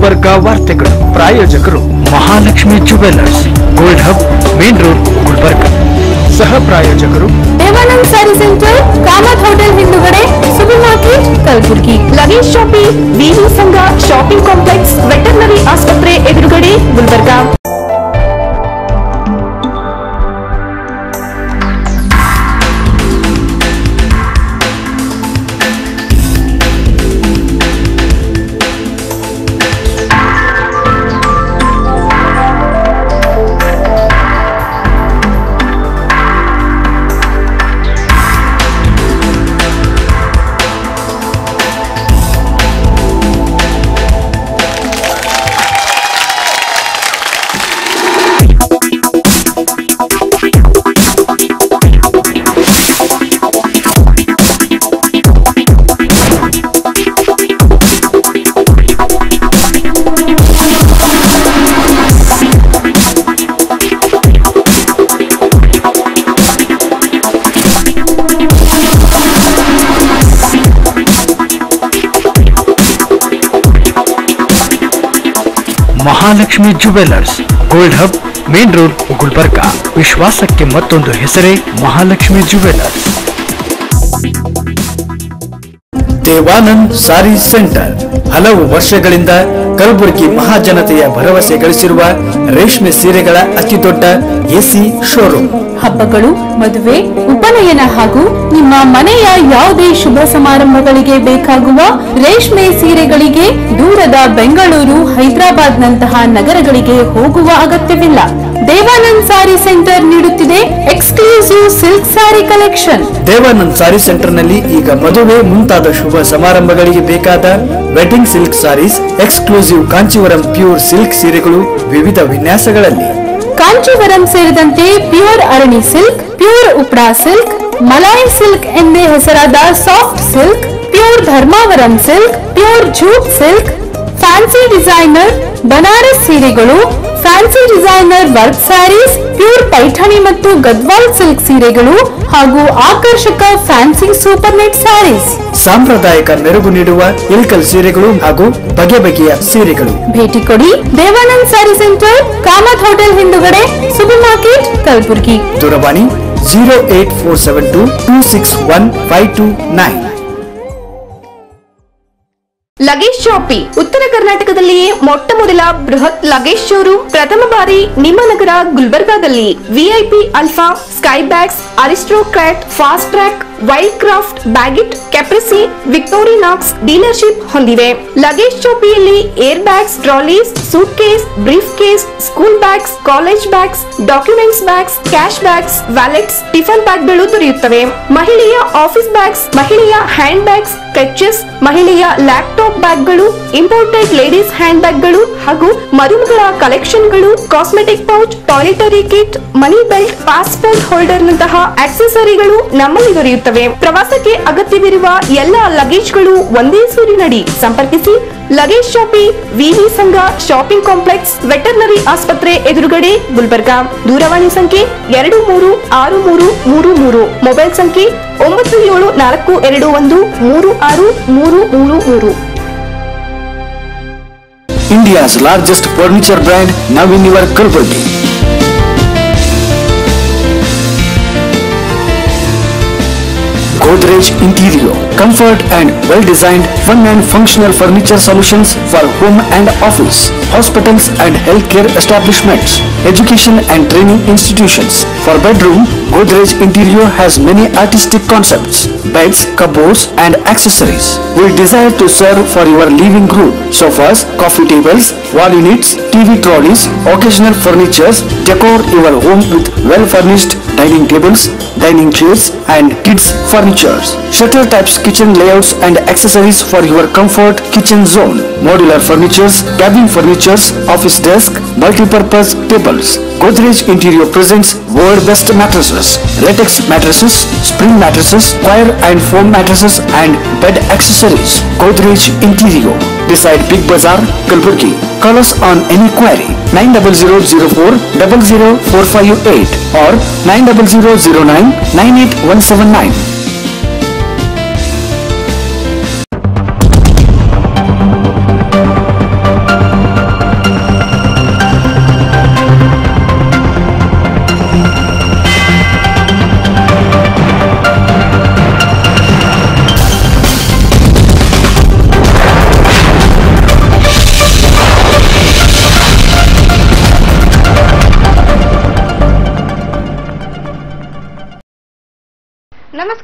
ಗುಲ್ಬರ್ಗ ವಾರ್ತೆಗಳು ಪ್ರಾಯೋಜಕರು Mahalakshmi jewellers gold hub main road Gulbarga ಸಹ ಪ್ರಾಯೋಜಕರು ದೇವಾನಂದ್ ಸ್ಯಾರಿ ಸೆಂಟರ್ ಕಾಮತ್ ಹೋಟೆಲ್ ಹಿಂದುಗಡೆ super supermarket Kalaburagi luggage shopping VV Sangha shopping complex veterinary ಆಸ್ಪತ್ರೆ ಎದುರುಗಡೆ Gulbarga Mahalakshmi jewellers gold hub main road Gulbarga ವಿಶ್ವಾಸಕ್ಕೆ ಮತ್ತೊಂದು ಹೆಸರೇ ಮಹಾಲಕ್ಷ್ಮಿ ಜುವೆಲ್ಲರ್ಸ್ ದೇವಾನಂದ್ ಸಾರಿ ಸೆಂಟರ್ ಹಲವು ವರ್ಷಗಳಿಂದ ಕಲಬುರಗಿ ಮಹಾಜನತೆಯ ಭರವಸೆ ಗಳಿಸಿರುವ ರೇಷ್ಮೆ ಸೀರೆಗಳ ಅತಿದೊಡ್ಡ ಎಸಿ ಶೋರೂಮ್ ಹಬ್ಬಗಳು ಮದುವೆ ಉಪನಯನ ಹಾಗೂ ನಿಮ್ಮ ಮನೆಯ ಯಾವುದೇ ಶುಭ ಸಮಾರಂಭಗಳಿಗೆ ಬೇಕಾಗುವ ರೇಷ್ಮೆ ಸೀರೆಗಳಿಗೆ ದೂರದ ಬೆಂಗಳೂರು ಹೈದರಾಬಾದ್ ನಂತಹ ನಗರಗಳಿಗೆ ಹೋಗುವ ಅಗತ್ಯವಿಲ್ಲ ದೇವಾನಂದ್ ಸಾರಿ ಸೆಂಟರ್ ನೀಡುತ್ತಿದೆ exclusive silk sari collection Devanand sari centre ನಲ್ಲಿ ಈಗ ಮದುವೆ ಮುಂತಾದ ಶುಭ ಸಮಾರಂಭಗಳಿಗೆ ಬೇಕಾದ wedding silk saris exclusive Kanchivaram pure silk ಸೀರೆಗಳು ವಿವಿಧ ವಿನ್ಯಾಸಗಳಲ್ಲಿ ಕಾಂಚೀವರಂ ಸೇರಿದಂತೆ pure Arani silk pure ಉಪ್ರಾ silk Malai silk ಎಂದೇ ಹೆಸರಾದ soft silk pure Dharmavaram silk pure jute silk fancy designer Banaras ಸೀರೆಗಳು fancy designer work saris pure Paithani ಮತ್ತು ಗದ್ವಾಲ್ ಸಿಲ್ಕ್ ಸೀರೆಗಳು ಹಾಗೂ ಆಕರ್ಷಕ ಫ್ಯಾನ್ಸಿ ಸೂಪರ್ ನೆಟ್ ಸ್ಯಾರೀಸ್ ಸಾಂಪ್ರದಾಯಿಕ ಮೆರುಗು ನೀಡುವ ಇಲ್ಕಲ್ ಸೀರೆಗಳು ಹಾಗೂ ಬಗೆ ಬಗೆಯ ಸೀರೆಗಳು ಭೇಟಿ ಕೊಡಿ ದೇವಾನಂದ್ ಸ್ಯಾರಿ ಸೆಂಟರ್ ಕಾಮತ್ ಹೋಟೆಲ್ ಹಿಂದುಗಡೆ ಸೂಪರ್ ಮಾರ್ಕೆಟ್ ಕಲಬುರ್ಗಿ ದೂರವಾಣಿ zero eight four seven two two six one five two nine luggage shoppe ಉತ್ತರ ಕರ್ನಾಟಕದಲ್ಲಿಯೇ ಮೊಟ್ಟ ಮೊದಲ ಬೃಹತ್ ಲಗೇಜ್ ಶೋರೂಮ್ ಪ್ರಥಮ ಬಾರಿ ನಿಮ್ಮ ನಗರ ಗುಲ್ಬರ್ಗಾದಲ್ಲಿ VIP Alfa Skybags Aristocrat Fastrack Wildcraft Baggit Caprese Victorinox dealership ಹೊಂದಿವೆ ಲಗೇಜ್ ಶಾಪಿಯಲ್ಲಿ air bags trolleys suitcase briefcase school bags college bags documents bags cash bags wallets tiffin ಬ್ಯಾಗ್ಗಳು ದೊರೆಯುತ್ತವೆ ಮಹಿಳೆಯ office bags ಮಹಿಳೆಯ handbags clutches ಮಹಿಳೆಯ laptop ಬ್ಯಾಗ್ಗಳು imported ladies hand ಬ್ಯಾಗ್ಗಳು ಹಾಗೂ ಮರುಮಗಳ ಕಲೆಕ್ಷನ್ಗಳು cosmetic pouch toiletry kit money belt passport holder ನಂತಹ ಆಕ್ಸೆಸರಿಗಳು ನಮ್ಮಲ್ಲಿ ದೊರೆಯುತ್ತವೆ ಪ್ರವಾಸಕ್ಕೆ ಅಗತ್ಯವಿರುವ ಎಲ್ಲ ಲಗೇಜ್ಗಳು ಒಂದೇ ಸೂರಿನಡಿ ಸಂಪರ್ಕಿಸಿ ಲಗೇಜ್ ಶಾಪಿ ವಿವಿ ಸಂಘ ಶಾಪಿಂಗ್ ಕಾಂಪ್ಲೆಕ್ಸ್ ವೆಟರ್ನರಿ ಆಸ್ಪತ್ರೆ ಎದುರುಗಡೆ ಗುಲ್ಬರ್ಗಾ ದೂರವಾಣಿ ಸಂಖ್ಯೆ ಎರಡು ಮೂರು ಆರು ಮೂರು ಮೂರು ಮೂರು ಮೊಬೈಲ್ ಸಂಖ್ಯೆ ಒಂಬತ್ತು ಏಳು ನಾಲ್ಕು ಎರಡು ಒಂದು ಮೂರು ಆರು ಮೂರು ಮೂರು ಮೂರು India's largest furniture brand now in your Kalaburagi Godrej Interior. Comfort and well-designed, fun and functional furniture solutions for home and office, hospitals and healthcare establishments, education and training institutions. For bedroom, Godrej Interior has many artistic concepts, beds, cupboards and accessories. We desire to serve for your living room, sofas, coffee tables, wall units, TV trolleys, occasional furnitures, decor your home with well-furnished dining tables, dining chairs and kids furnitures. Shutter types kitchen layouts and accessories for your comfort kitchen zone. Modular furnitures, cabin furnitures, office desk, multi-purpose tables. Godrej Interior presents world best mattresses, latex mattresses, spring mattresses, wire and foam mattresses and bed accessories. Godrej Interior beside Big Bazaar, Kalburgi. Call us on any query 90004 00458 or 90009 98179.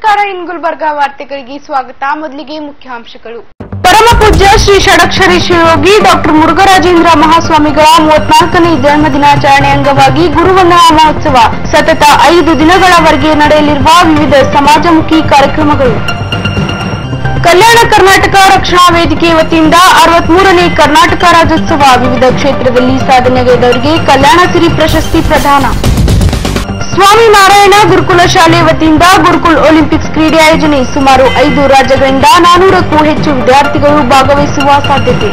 ನಮಸ್ಕಾರ ಇನ್ ಗುಲ್ಬರ್ಗ ವಾರ್ತೆಗಳಿಗೆ ಸ್ವಾಗತ ಮೊದಲಿಗೆ ಮುಖ್ಯಾಂಶಗಳು ಪರಮ ಪೂಜ್ಯ Shri Shadakshari Shivayogi doctor Murugharajendra ಮಹಾಸ್ವಾಮಿಗಳ ಮೂವತ್ನಾಲ್ಕನೇ ಜನ್ಮ ದಿನಾಚರಣೆ ಅಂಗವಾಗಿ ಗುರುವಂದನಾ ಮಹೋತ್ಸವ ಸತತ ಐದು ದಿನಗಳವರೆಗೆ ನಡೆಯಲಿರುವ ವಿವಿಧ ಸಮಾಜಮುಖಿ ಕಾರ್ಯಕ್ರಮಗಳು ಕಲ್ಯಾಣ ಕರ್ನಾಟಕ ರಕ್ಷಣಾ ವೇದಿಕೆ ವತಿಯಿಂದ ಅರವತ್ಮೂರನೇ ಕರ್ನಾಟಕ ರಾಜ್ಯೋತ್ಸವ ವಿವಿಧ ಕ್ಷೇತ್ರದಲ್ಲಿ ಸಾಧನೆಗೈದವರಿಗೆ ಕಲ್ಯಾಣ ಸಿರಿ ಪ್ರಶಸ್ತಿ ಪ್ರದಾನ ಸ್ವಾಮಿ ನಾರಾಯಣ ಗುರುಕುಲ ಶಾಲೆ ವತಿಯಿಂದ ಗುರುಕುಲ್ ಒಲಿಂಪಿಕ್ಸ್ ಕ್ರೀಡೆ ಆಯೋಜನೆ ಸುಮಾರು ಐದು ರಾಜ್ಯಗಳಿಂದ ನಾನೂರಕ್ಕೂ ಹೆಚ್ಚು ವಿದ್ಯಾರ್ಥಿಗಳು ಭಾಗವಹಿಸುವ ಸಾಧ್ಯತೆ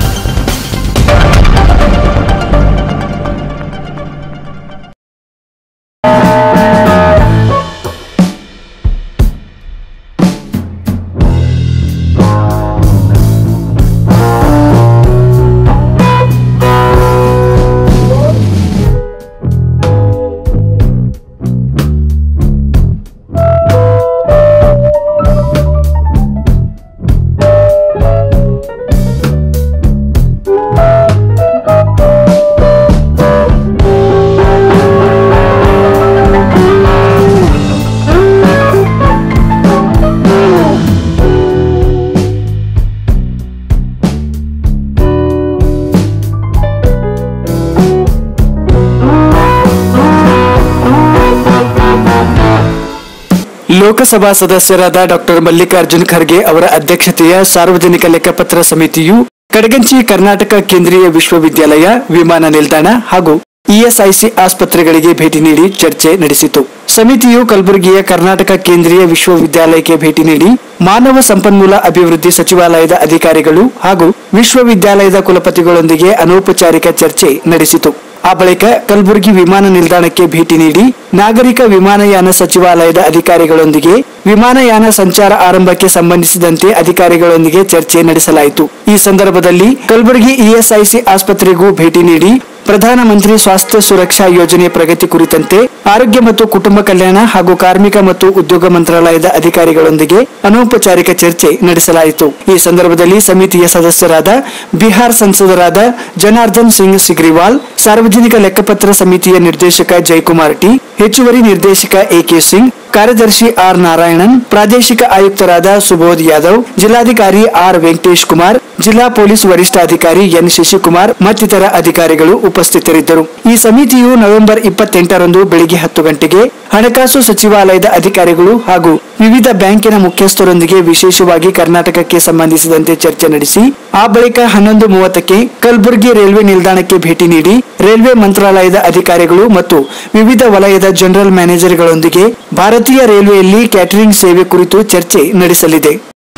ಲೋಕಸಭಾ ಸದಸ್ಯರಾದ ಡಾಕ್ಟರ್ ಮಲ್ಲಿಕಾರ್ಜುನ್ ಖರ್ಗೆ ಅವರ ಅಧ್ಯಕ್ಷತೆಯ ಸಾರ್ವಜನಿಕ ಲೆಕ್ಕಪತ್ರ ಸಮಿತಿಯು ಕಡಗಂಚಿ ಕರ್ನಾಟಕ ಕೇಂದ್ರೀಯ ವಿಶ್ವವಿದ್ಯಾಲಯ ವಿಮಾನ ನಿಲ್ದಾಣ ಹಾಗೂ ಇಎಸ್ಐಸಿ ಆಸ್ಪತ್ರೆಗಳಿಗೆ ಭೇಟಿ ನೀಡಿ ಚರ್ಚೆ ನಡೆಸಿತು ಸಮಿತಿಯು ಕಲಬುರಗಿಯ ಕರ್ನಾಟಕ ಕೇಂದ್ರೀಯ ವಿಶ್ವವಿದ್ಯಾಲಯಕ್ಕೆ ಭೇಟಿ ನೀಡಿ ಮಾನವ ಸಂಪನ್ಮೂಲ ಅಭಿವೃದ್ಧಿ ಸಚಿವಾಲಯದ ಅಧಿಕಾರಿಗಳು ಹಾಗೂ ವಿಶ್ವವಿದ್ಯಾಲಯದ ಕುಲಪತಿಗಳೊಂದಿಗೆ ಅನೌಪಚಾರಿಕ ಚರ್ಚೆ ನಡೆಸಿತು ಆ ಬಳಿಕ ಕಲಬುರಗಿ ವಿಮಾನ ನಿಲ್ದಾಣಕ್ಕೆ ಭೇಟಿ ನೀಡಿ ನಾಗರಿಕ ವಿಮಾನಯಾನ ಸಚಿವಾಲಯದ ಅಧಿಕಾರಿಗಳೊಂದಿಗೆ ವಿಮಾನಯಾನ ಸಂಚಾರ ಆರಂಭಕ್ಕೆ ಸಂಬಂಧಿಸಿದಂತೆ ಅಧಿಕಾರಿಗಳೊಂದಿಗೆ ಚರ್ಚೆ ನಡೆಸಲಾಯಿತು ಈ ಸಂದರ್ಭದಲ್ಲಿ ಕಲಬುರಗಿ ಇಎಸ್ಐಸಿ ಆಸ್ಪತ್ರೆಗೂ ಭೇಟಿ ನೀಡಿ ಪ್ರಧಾನಮಂತ್ರಿ ಸ್ವಾಸ್ಥ್ಯ ಸುರಕ್ಷಾ ಯೋಜನೆ ಪ್ರಗತಿ ಕುರಿತಂತೆ ಆರೋಗ್ಯ ಮತ್ತು ಕುಟುಂಬ ಕಲ್ಯಾಣ ಹಾಗೂ ಕಾರ್ಮಿಕ ಮತ್ತು ಉದ್ಯೋಗ ಮಂತ್ರಾಲಯದ ಅಧಿಕಾರಿಗಳೊಂದಿಗೆ ಅನೌಪಚಾರಿಕ ಚರ್ಚೆ ನಡೆಸಲಾಯಿತು ಈ ಸಂದರ್ಭದಲ್ಲಿ ಸಮಿತಿಯ ಸದಸ್ಯರಾದ ಬಿಹಾರ್ ಸಂಸದರಾದ ಜನಾರ್ದನ್ ಸಿಂಗ್ ಸಿಗ್ರಿವಾಲ್ ಸಾರ್ವಜನಿಕ ಲೆಕ್ಕಪತ್ರ ಸಮಿತಿಯ ನಿರ್ದೇಶಕ ಜಯಕುಮಾರ್ ಟಿ ಹೆಚ್ಚುವರಿ ನಿರ್ದೇಶಕ ಎಕೆ ಸಿಂಗ್ ಕಾರ್ಯದರ್ಶಿ ಆರ್ ನಾರಾಯಣನ್ ಪ್ರಾದೇಶಿಕ ಆಯುಕ್ತರಾದ ಸುಬೋಧ್ ಯಾದವ್ ಜಿಲ್ಲಾಧಿಕಾರಿ ಆರ್ ವೆಂಕಟೇಶ್ ಕುಮಾರ್ ಜಿಲ್ಲಾ ಪೊಲೀಸ್ ವರಿಷ್ಠಾಧಿಕಾರಿ ಎನ್ ಶಶಿಕುಮಾರ್ ಮತ್ತಿತರ ಅಧಿಕಾರಿಗಳು ಉಪಸ್ಥಿತರಿದ್ದರು ಈ ಸಮಿತಿಯು ನವೆಂಬರ್ ಇಪ್ಪತ್ತೆಂಟರಂದು ಬೆಳಿಗ್ಗೆ ಹತ್ತು ಗಂಟೆಗೆ ಹಣಕಾಸು ಸಚಿವಾಲಯದ ಅಧಿಕಾರಿಗಳು ಹಾಗೂ ವಿವಿಧ ಬ್ಯಾಂಕಿನ ಮುಖ್ಯಸ್ಥರೊಂದಿಗೆ ವಿಶೇಷವಾಗಿ ಕರ್ನಾಟಕಕ್ಕೆ ಸಂಬಂಧಿಸಿದಂತೆ ಚರ್ಚೆ ನಡೆಸಿ ಆ ಬಳಿಕ ಹನ್ನೊಂದು ಮೂವತ್ತಕ್ಕೆ ಕಲಬುರಗಿ ರೈಲ್ವೆ ನಿಲ್ದಾಣಕ್ಕೆ ಭೇಟಿ ನೀಡಿ ರೈಲ್ವೆ ಮಂತ್ರಾಲಯದ ಅಧಿಕಾರಿಗಳು ಮತ್ತು ವಿವಿಧ ವಲಯದ ಜನರಲ್ ಮ್ಯಾನೇಜರ್ಗಳೊಂದಿಗೆ ಭಾರತೀಯ ರೈಲ್ವೆಯಲ್ಲಿ ಕ್ಯಾಟರಿಂಗ್ ಸೇವೆ ಕುರಿತು ಚರ್ಚೆ ನಡೆಸಲಿದೆ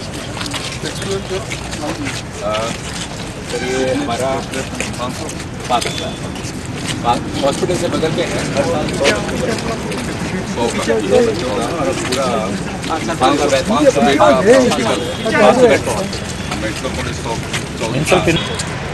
सर ये हमारा पाँच हॉस्पिटल से बगल में है हर साल सौ सौ का दो बच्चों का और पूरा पाँच सौ बेड पाँच सौ बेड का हॉस्पिटल पाँच सौ बेड का मेडिकल कॉलेज सौ चौदह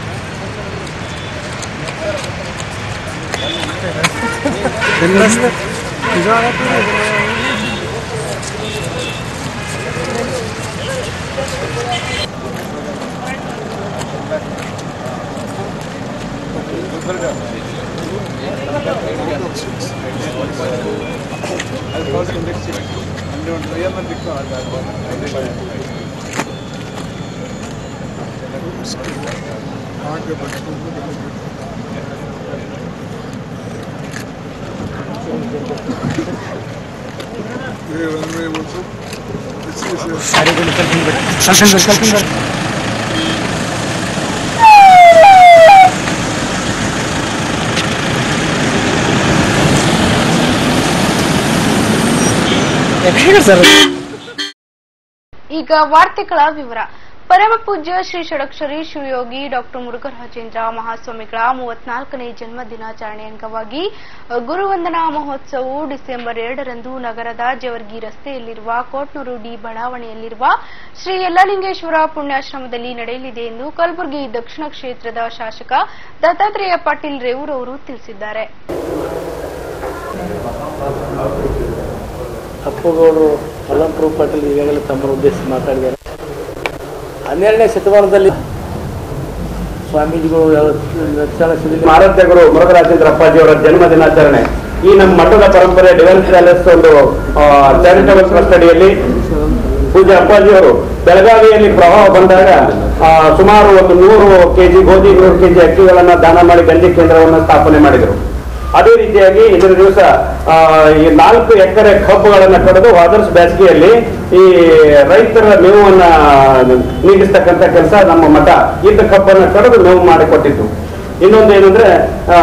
ಈಗ ವಾರ್ತೆಗಳ ವಿವರ ಪರಮ ಪೂಜ್ಯ ಶ್ರೀ ಷಡಕ್ಷರಿ ಶಿವಯೋಗಿ ಡಾಕ್ಟರ್ ಮುರುಘರಾಜೇಂದ್ರ ಮಹಾಸ್ವಾಮಿಗಳ ಮೂವತ್ನಾಲ್ಕನೇ ಜನ್ಮ ದಿನಾಚರಣೆ ಅಂಗವಾಗಿ ಅ, ಗುರುವಂದನಾ ಮಹೋತ್ಸವವು ಡಿಸೆಂಬರ್ ಎರಡರಂದು ನಗರದ ಜವರ್ಗಿ ರಸ್ತೆಯಲ್ಲಿರುವ ಕೋಟ್ನೂರು ಡಿ ಬಡಾವಣೆಯಲ್ಲಿರುವ ಶ್ರೀ ಯಲ್ಲಲಿಂಗೇಶ್ವರ ಪುಣ್ಯಾಶ್ರಮದಲ್ಲಿ ನಡೆಯಲಿದೆ ಎಂದು ಕಲಬುರಗಿ ದಕ್ಷಿಣ ಕ್ಷೇತ್ರದ ಶಾಸಕ ದತ್ತಾತ್ರೇಯ ಪಾಟೀಲ್ ರೇವೂರ್ ಅವರು ತಿಳಿಸಿದ್ದಾರೆ ಅಪ್ಪುಗೌಡರು ಅಲ್ಲಂಪುರ ಪಾಟೀಲ್ ಈಗಾಗಲೇ ತಮ್ಮನ್ನು ಉದ್ದೇಶಿಸಿ ಮಾತಾಡಿದ್ದಾರೆ ಹನ್ನೆರಡನೇ ಶತಮಾನದಲ್ಲಿ ಸ್ವಾಮೀಜಿಗಳು ಯಾವ- ಚಾಲಕದಲ್ಲಿ ಆರಾಧ್ಯ ಗುರು ಮುರುಘರಾಜೇಂದ್ರ ಅಪ್ಪಾಜಿಯವರ ಜನ್ಮ ದಿನಾಚರಣೆ ಈ ನಮ್ಮ ಮಠದ ಪರಂಪರೆ ಡಿವೆನ್ಸ್ ಪ್ಯಾಲೇಸ್ ಒಂದು ಚಾರಿಟಬಲ್ ಟ್ರಸ್ಟ್ ಅಡಿಯಲ್ಲಿ ಪೂಜಾ ಅಪ್ಪಾಜಿಯವರು ಬೆಳಗಾವಿಯಲ್ಲಿ ಪ್ರವಾಹ ಬಂದಾಗ ಆ, ಸುಮಾರು ಒಂದು ನೂರು ಕೆಜಿ ಗೋಧಿ ನೂರು ಕೆಜಿ ಅಕ್ಕಿಗಳನ್ನ ದಾನ ಮಾಡಿ ಗಂಜಿ ಕೇಂದ್ರವನ್ನು ಸ್ಥಾಪನೆ ಮಾಡಿದರು ಅದೇ ರೀತಿಯಾಗಿ ಇದರ ದಿವಸ ಆ, ಈ ನಾಲ್ಕು ಎಕರೆ ಕಬ್ಬುಗಳನ್ನ ಕಡಿದು ವಾದರ್ಸ್ ಬೇಸಿಗೆಯಲ್ಲಿ ಈ ರೈತರ ಮೇವನ್ನ ನೀಗಿಸ್ತಕ್ಕಂಥ ಕೆಲಸ ನಮ್ಮ ಮಠ ಇದ್ದ ಕಬ್ಬನ್ನ ಕಡಿದು ಮೇವು ಮಾಡಿಕೊಟ್ಟಿತ್ತು ಇನ್ನೊಂದು ಏನಂದ್ರೆ ಆ,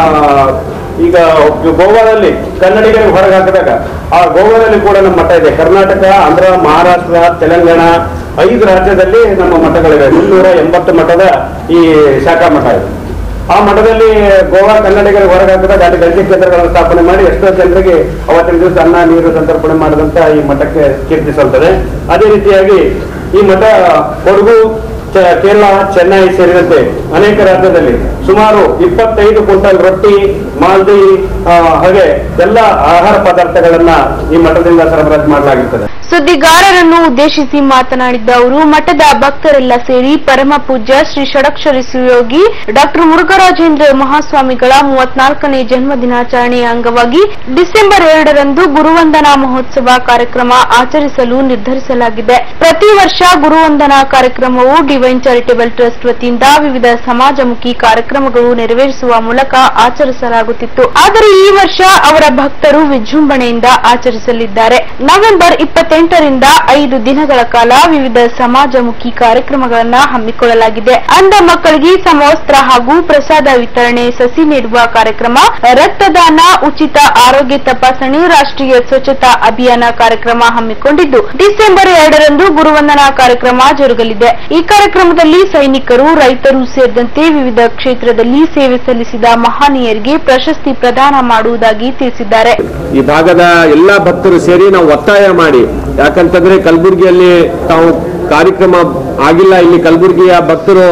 ಈಗ ಗೋವಾದಲ್ಲಿ ಕನ್ನಡಿಗರಿಗೆ ಹೊರಗೆ ಹಾಕಿದಾಗ ಆ ಗೋವಾದಲ್ಲಿ ಕೂಡ ನಮ್ಮ ಮಠ ಇದೆ ಕರ್ನಾಟಕ ಆಂಧ್ರ ಮಹಾರಾಷ್ಟ್ರ ತೆಲಂಗಾಣ ಐದು ರಾಜ್ಯದಲ್ಲಿ ನಮ್ಮ ಮಠಗಳಿವೆ ಮುನ್ನೂರ ಎಂಬತ್ತು ಮಠದ ಈ ಶಾಖಾ ಮಠ ಇದೆ ಆ ಮಠದಲ್ಲಿ ಗೋವಾ ಕನ್ನಡಿಗರಿಗೆ ಹೊರಗೆ ಹಾಕಿದಾಗ ಅಲ್ಲಿ ಗಂಜಿ ಕೇಂದ್ರಗಳನ್ನು ಸ್ಥಾಪನೆ ಮಾಡಿ ಎಷ್ಟೋ ಜನರಿಗೆ ಅವತ್ತಿನ ದಿವಸ ಅನ್ನ ನೀರು ಸಂತರ್ಪಣೆ ಮಾಡಿದಂತ ಈ ಮಠಕ್ಕೆ ಕೀರ್ತಿಸುತ್ತದೆ ಅದೇ ರೀತಿಯಾಗಿ ಈ ಮಠ ಕೊಡಗು ಚ- ಕೇರಳ ಚೆನ್ನೈ ಸೇರಿದಂತೆ ಅನೇಕ ರಾಜ್ಯದಲ್ಲಿ ಸುಮಾರು ಇಪ್ಪತ್ತೈದು ಕ್ವಿಂಟಲ್ ರೊಟ್ಟಿ ಮಾಲ್ದಿ ಆ, ಹಾಗೆ ಎಲ್ಲ ಆಹಾರ ಪದಾರ್ಥಗಳನ್ನ ಈ ಮಠದಿಂದ ಸರಬರಾಜು ಮಾಡಲಾಗಿರ್ತದೆ ಸುದ್ದಿಗಾರರನ್ನು ಉದ್ದೇಶಿಸಿ ಮಾತನಾಡಿದ ಅವರು ಮಠದ ಭಕ್ತರೆಲ್ಲ ಸೇರಿ ಪರಮ ಪೂಜ್ಯ ಶ್ರೀ ಷಡಕ್ಷರಿ ಸುಯೋಗಿ ಡಾಕ್ಟರ್ ಮುರುಘರಾಜೇಂದ್ರ ಮಹಾಸ್ವಾಮಿಗಳ ಮೂವತ್ನಾಲ್ಕನೇ ಜನ್ಮ ದಿನಾಚರಣೆಯ ಅಂಗವಾಗಿ ಡಿಸೆಂಬರ್ ಎರಡರಂದು ಗುರುವಂದನಾ ಮಹೋತ್ಸವ ಕಾರ್ಯಕ್ರಮ ಆಚರಿಸಲು ನಿರ್ಧರಿಸಲಾಗಿದೆ ಪ್ರತಿ ವರ್ಷ ಗುರುವಂದನಾ ಕಾರ್ಯಕ್ರಮವು ಡಿವೈನ್ ಚಾರಿಟೇಬಲ್ ಟ್ರಸ್ಟ್ ವತಿಯಿಂದ ವಿವಿಧ ಸಮಾಜಮುಖಿ ಕಾರ್ಯಕ್ರಮಗಳು ನೆರವೇರಿಸುವ ಮೂಲಕ ಆಚರಿಸಲಾಗುತ್ತಿತ್ತು ಆದರೆ ಈ ವರ್ಷ ಅವರ ಭಕ್ತರು ವಿಜೃಂಭಣೆಯಿಂದ ಆಚರಿಸಲಿದ್ದಾರೆ ನವೆಂಬರ್ ಇಪ್ಪತ್ತೆಂಟರಿಂದ ಐದು ದಿನಗಳ ಕಾಲ ವಿವಿಧ ಸಮಾಜಮುಖಿ ಕಾರ್ಯಕ್ರಮಗಳನ್ನ ಹಮ್ಮಿಕೊಳ್ಳಲಾಗಿದೆ ಅಂಧ ಮಕ್ಕಳಿಗೆ ಸಮವಸ್ತ್ರ ಹಾಗೂ ಪ್ರಸಾದ ವಿತರಣೆ ಸಸಿ ನೀಡುವ ಕಾರ್ಯಕ್ರಮ ರಕ್ತದಾನ ಉಚಿತ ಆರೋಗ್ಯ ತಪಾಸಣೆ ರಾಷ್ಟ್ರೀಯ ಸ್ವಚ್ಛತಾ ಅಭಿಯಾನ ಕಾರ್ಯಕ್ರಮ ಹಮ್ಮಿಕೊಂಡಿದ್ದು ಡಿಸೆಂಬರ್ ಎರಡರಂದು ಗುರುವಂದನಾ ಕಾರ್ಯಕ್ರಮ ಜರುಗಲಿದೆ ಈ ಕಾರ್ಯಕ್ರಮದಲ್ಲಿ ಸೈನಿಕರು ರೈತರು ಸೇರಿದಂತೆ ವಿವಿಧ ಕ್ಷೇತ್ರದಲ್ಲಿ ಸೇವೆ ಸಲ್ಲಿಸಿದ ಮಹನೀಯರಿಗೆ ಪ್ರಶಸ್ತಿ ಪ್ರದಾನ ಮಾಡುವುದಾಗಿ ತಿಳಿಸಿದ್ದಾರೆ ಈ ಭಾಗದ ಎಲ್ಲಾ ಭಕ್ತರು ಸೇರಿ ನಾವು ಒತ್ತಾಯ ಮಾಡಿ ಯಾಕಂತಂದ್ರೆ ಕಲಬುರಗಿಯಲ್ಲಿ ತಾವು ಕಾರ್ಯಕ್ರಮ ಆಗಿಲ್ಲ ಇಲ್ಲಿ ಕಲಬುರಗಿಯ ಭಕ್ತರು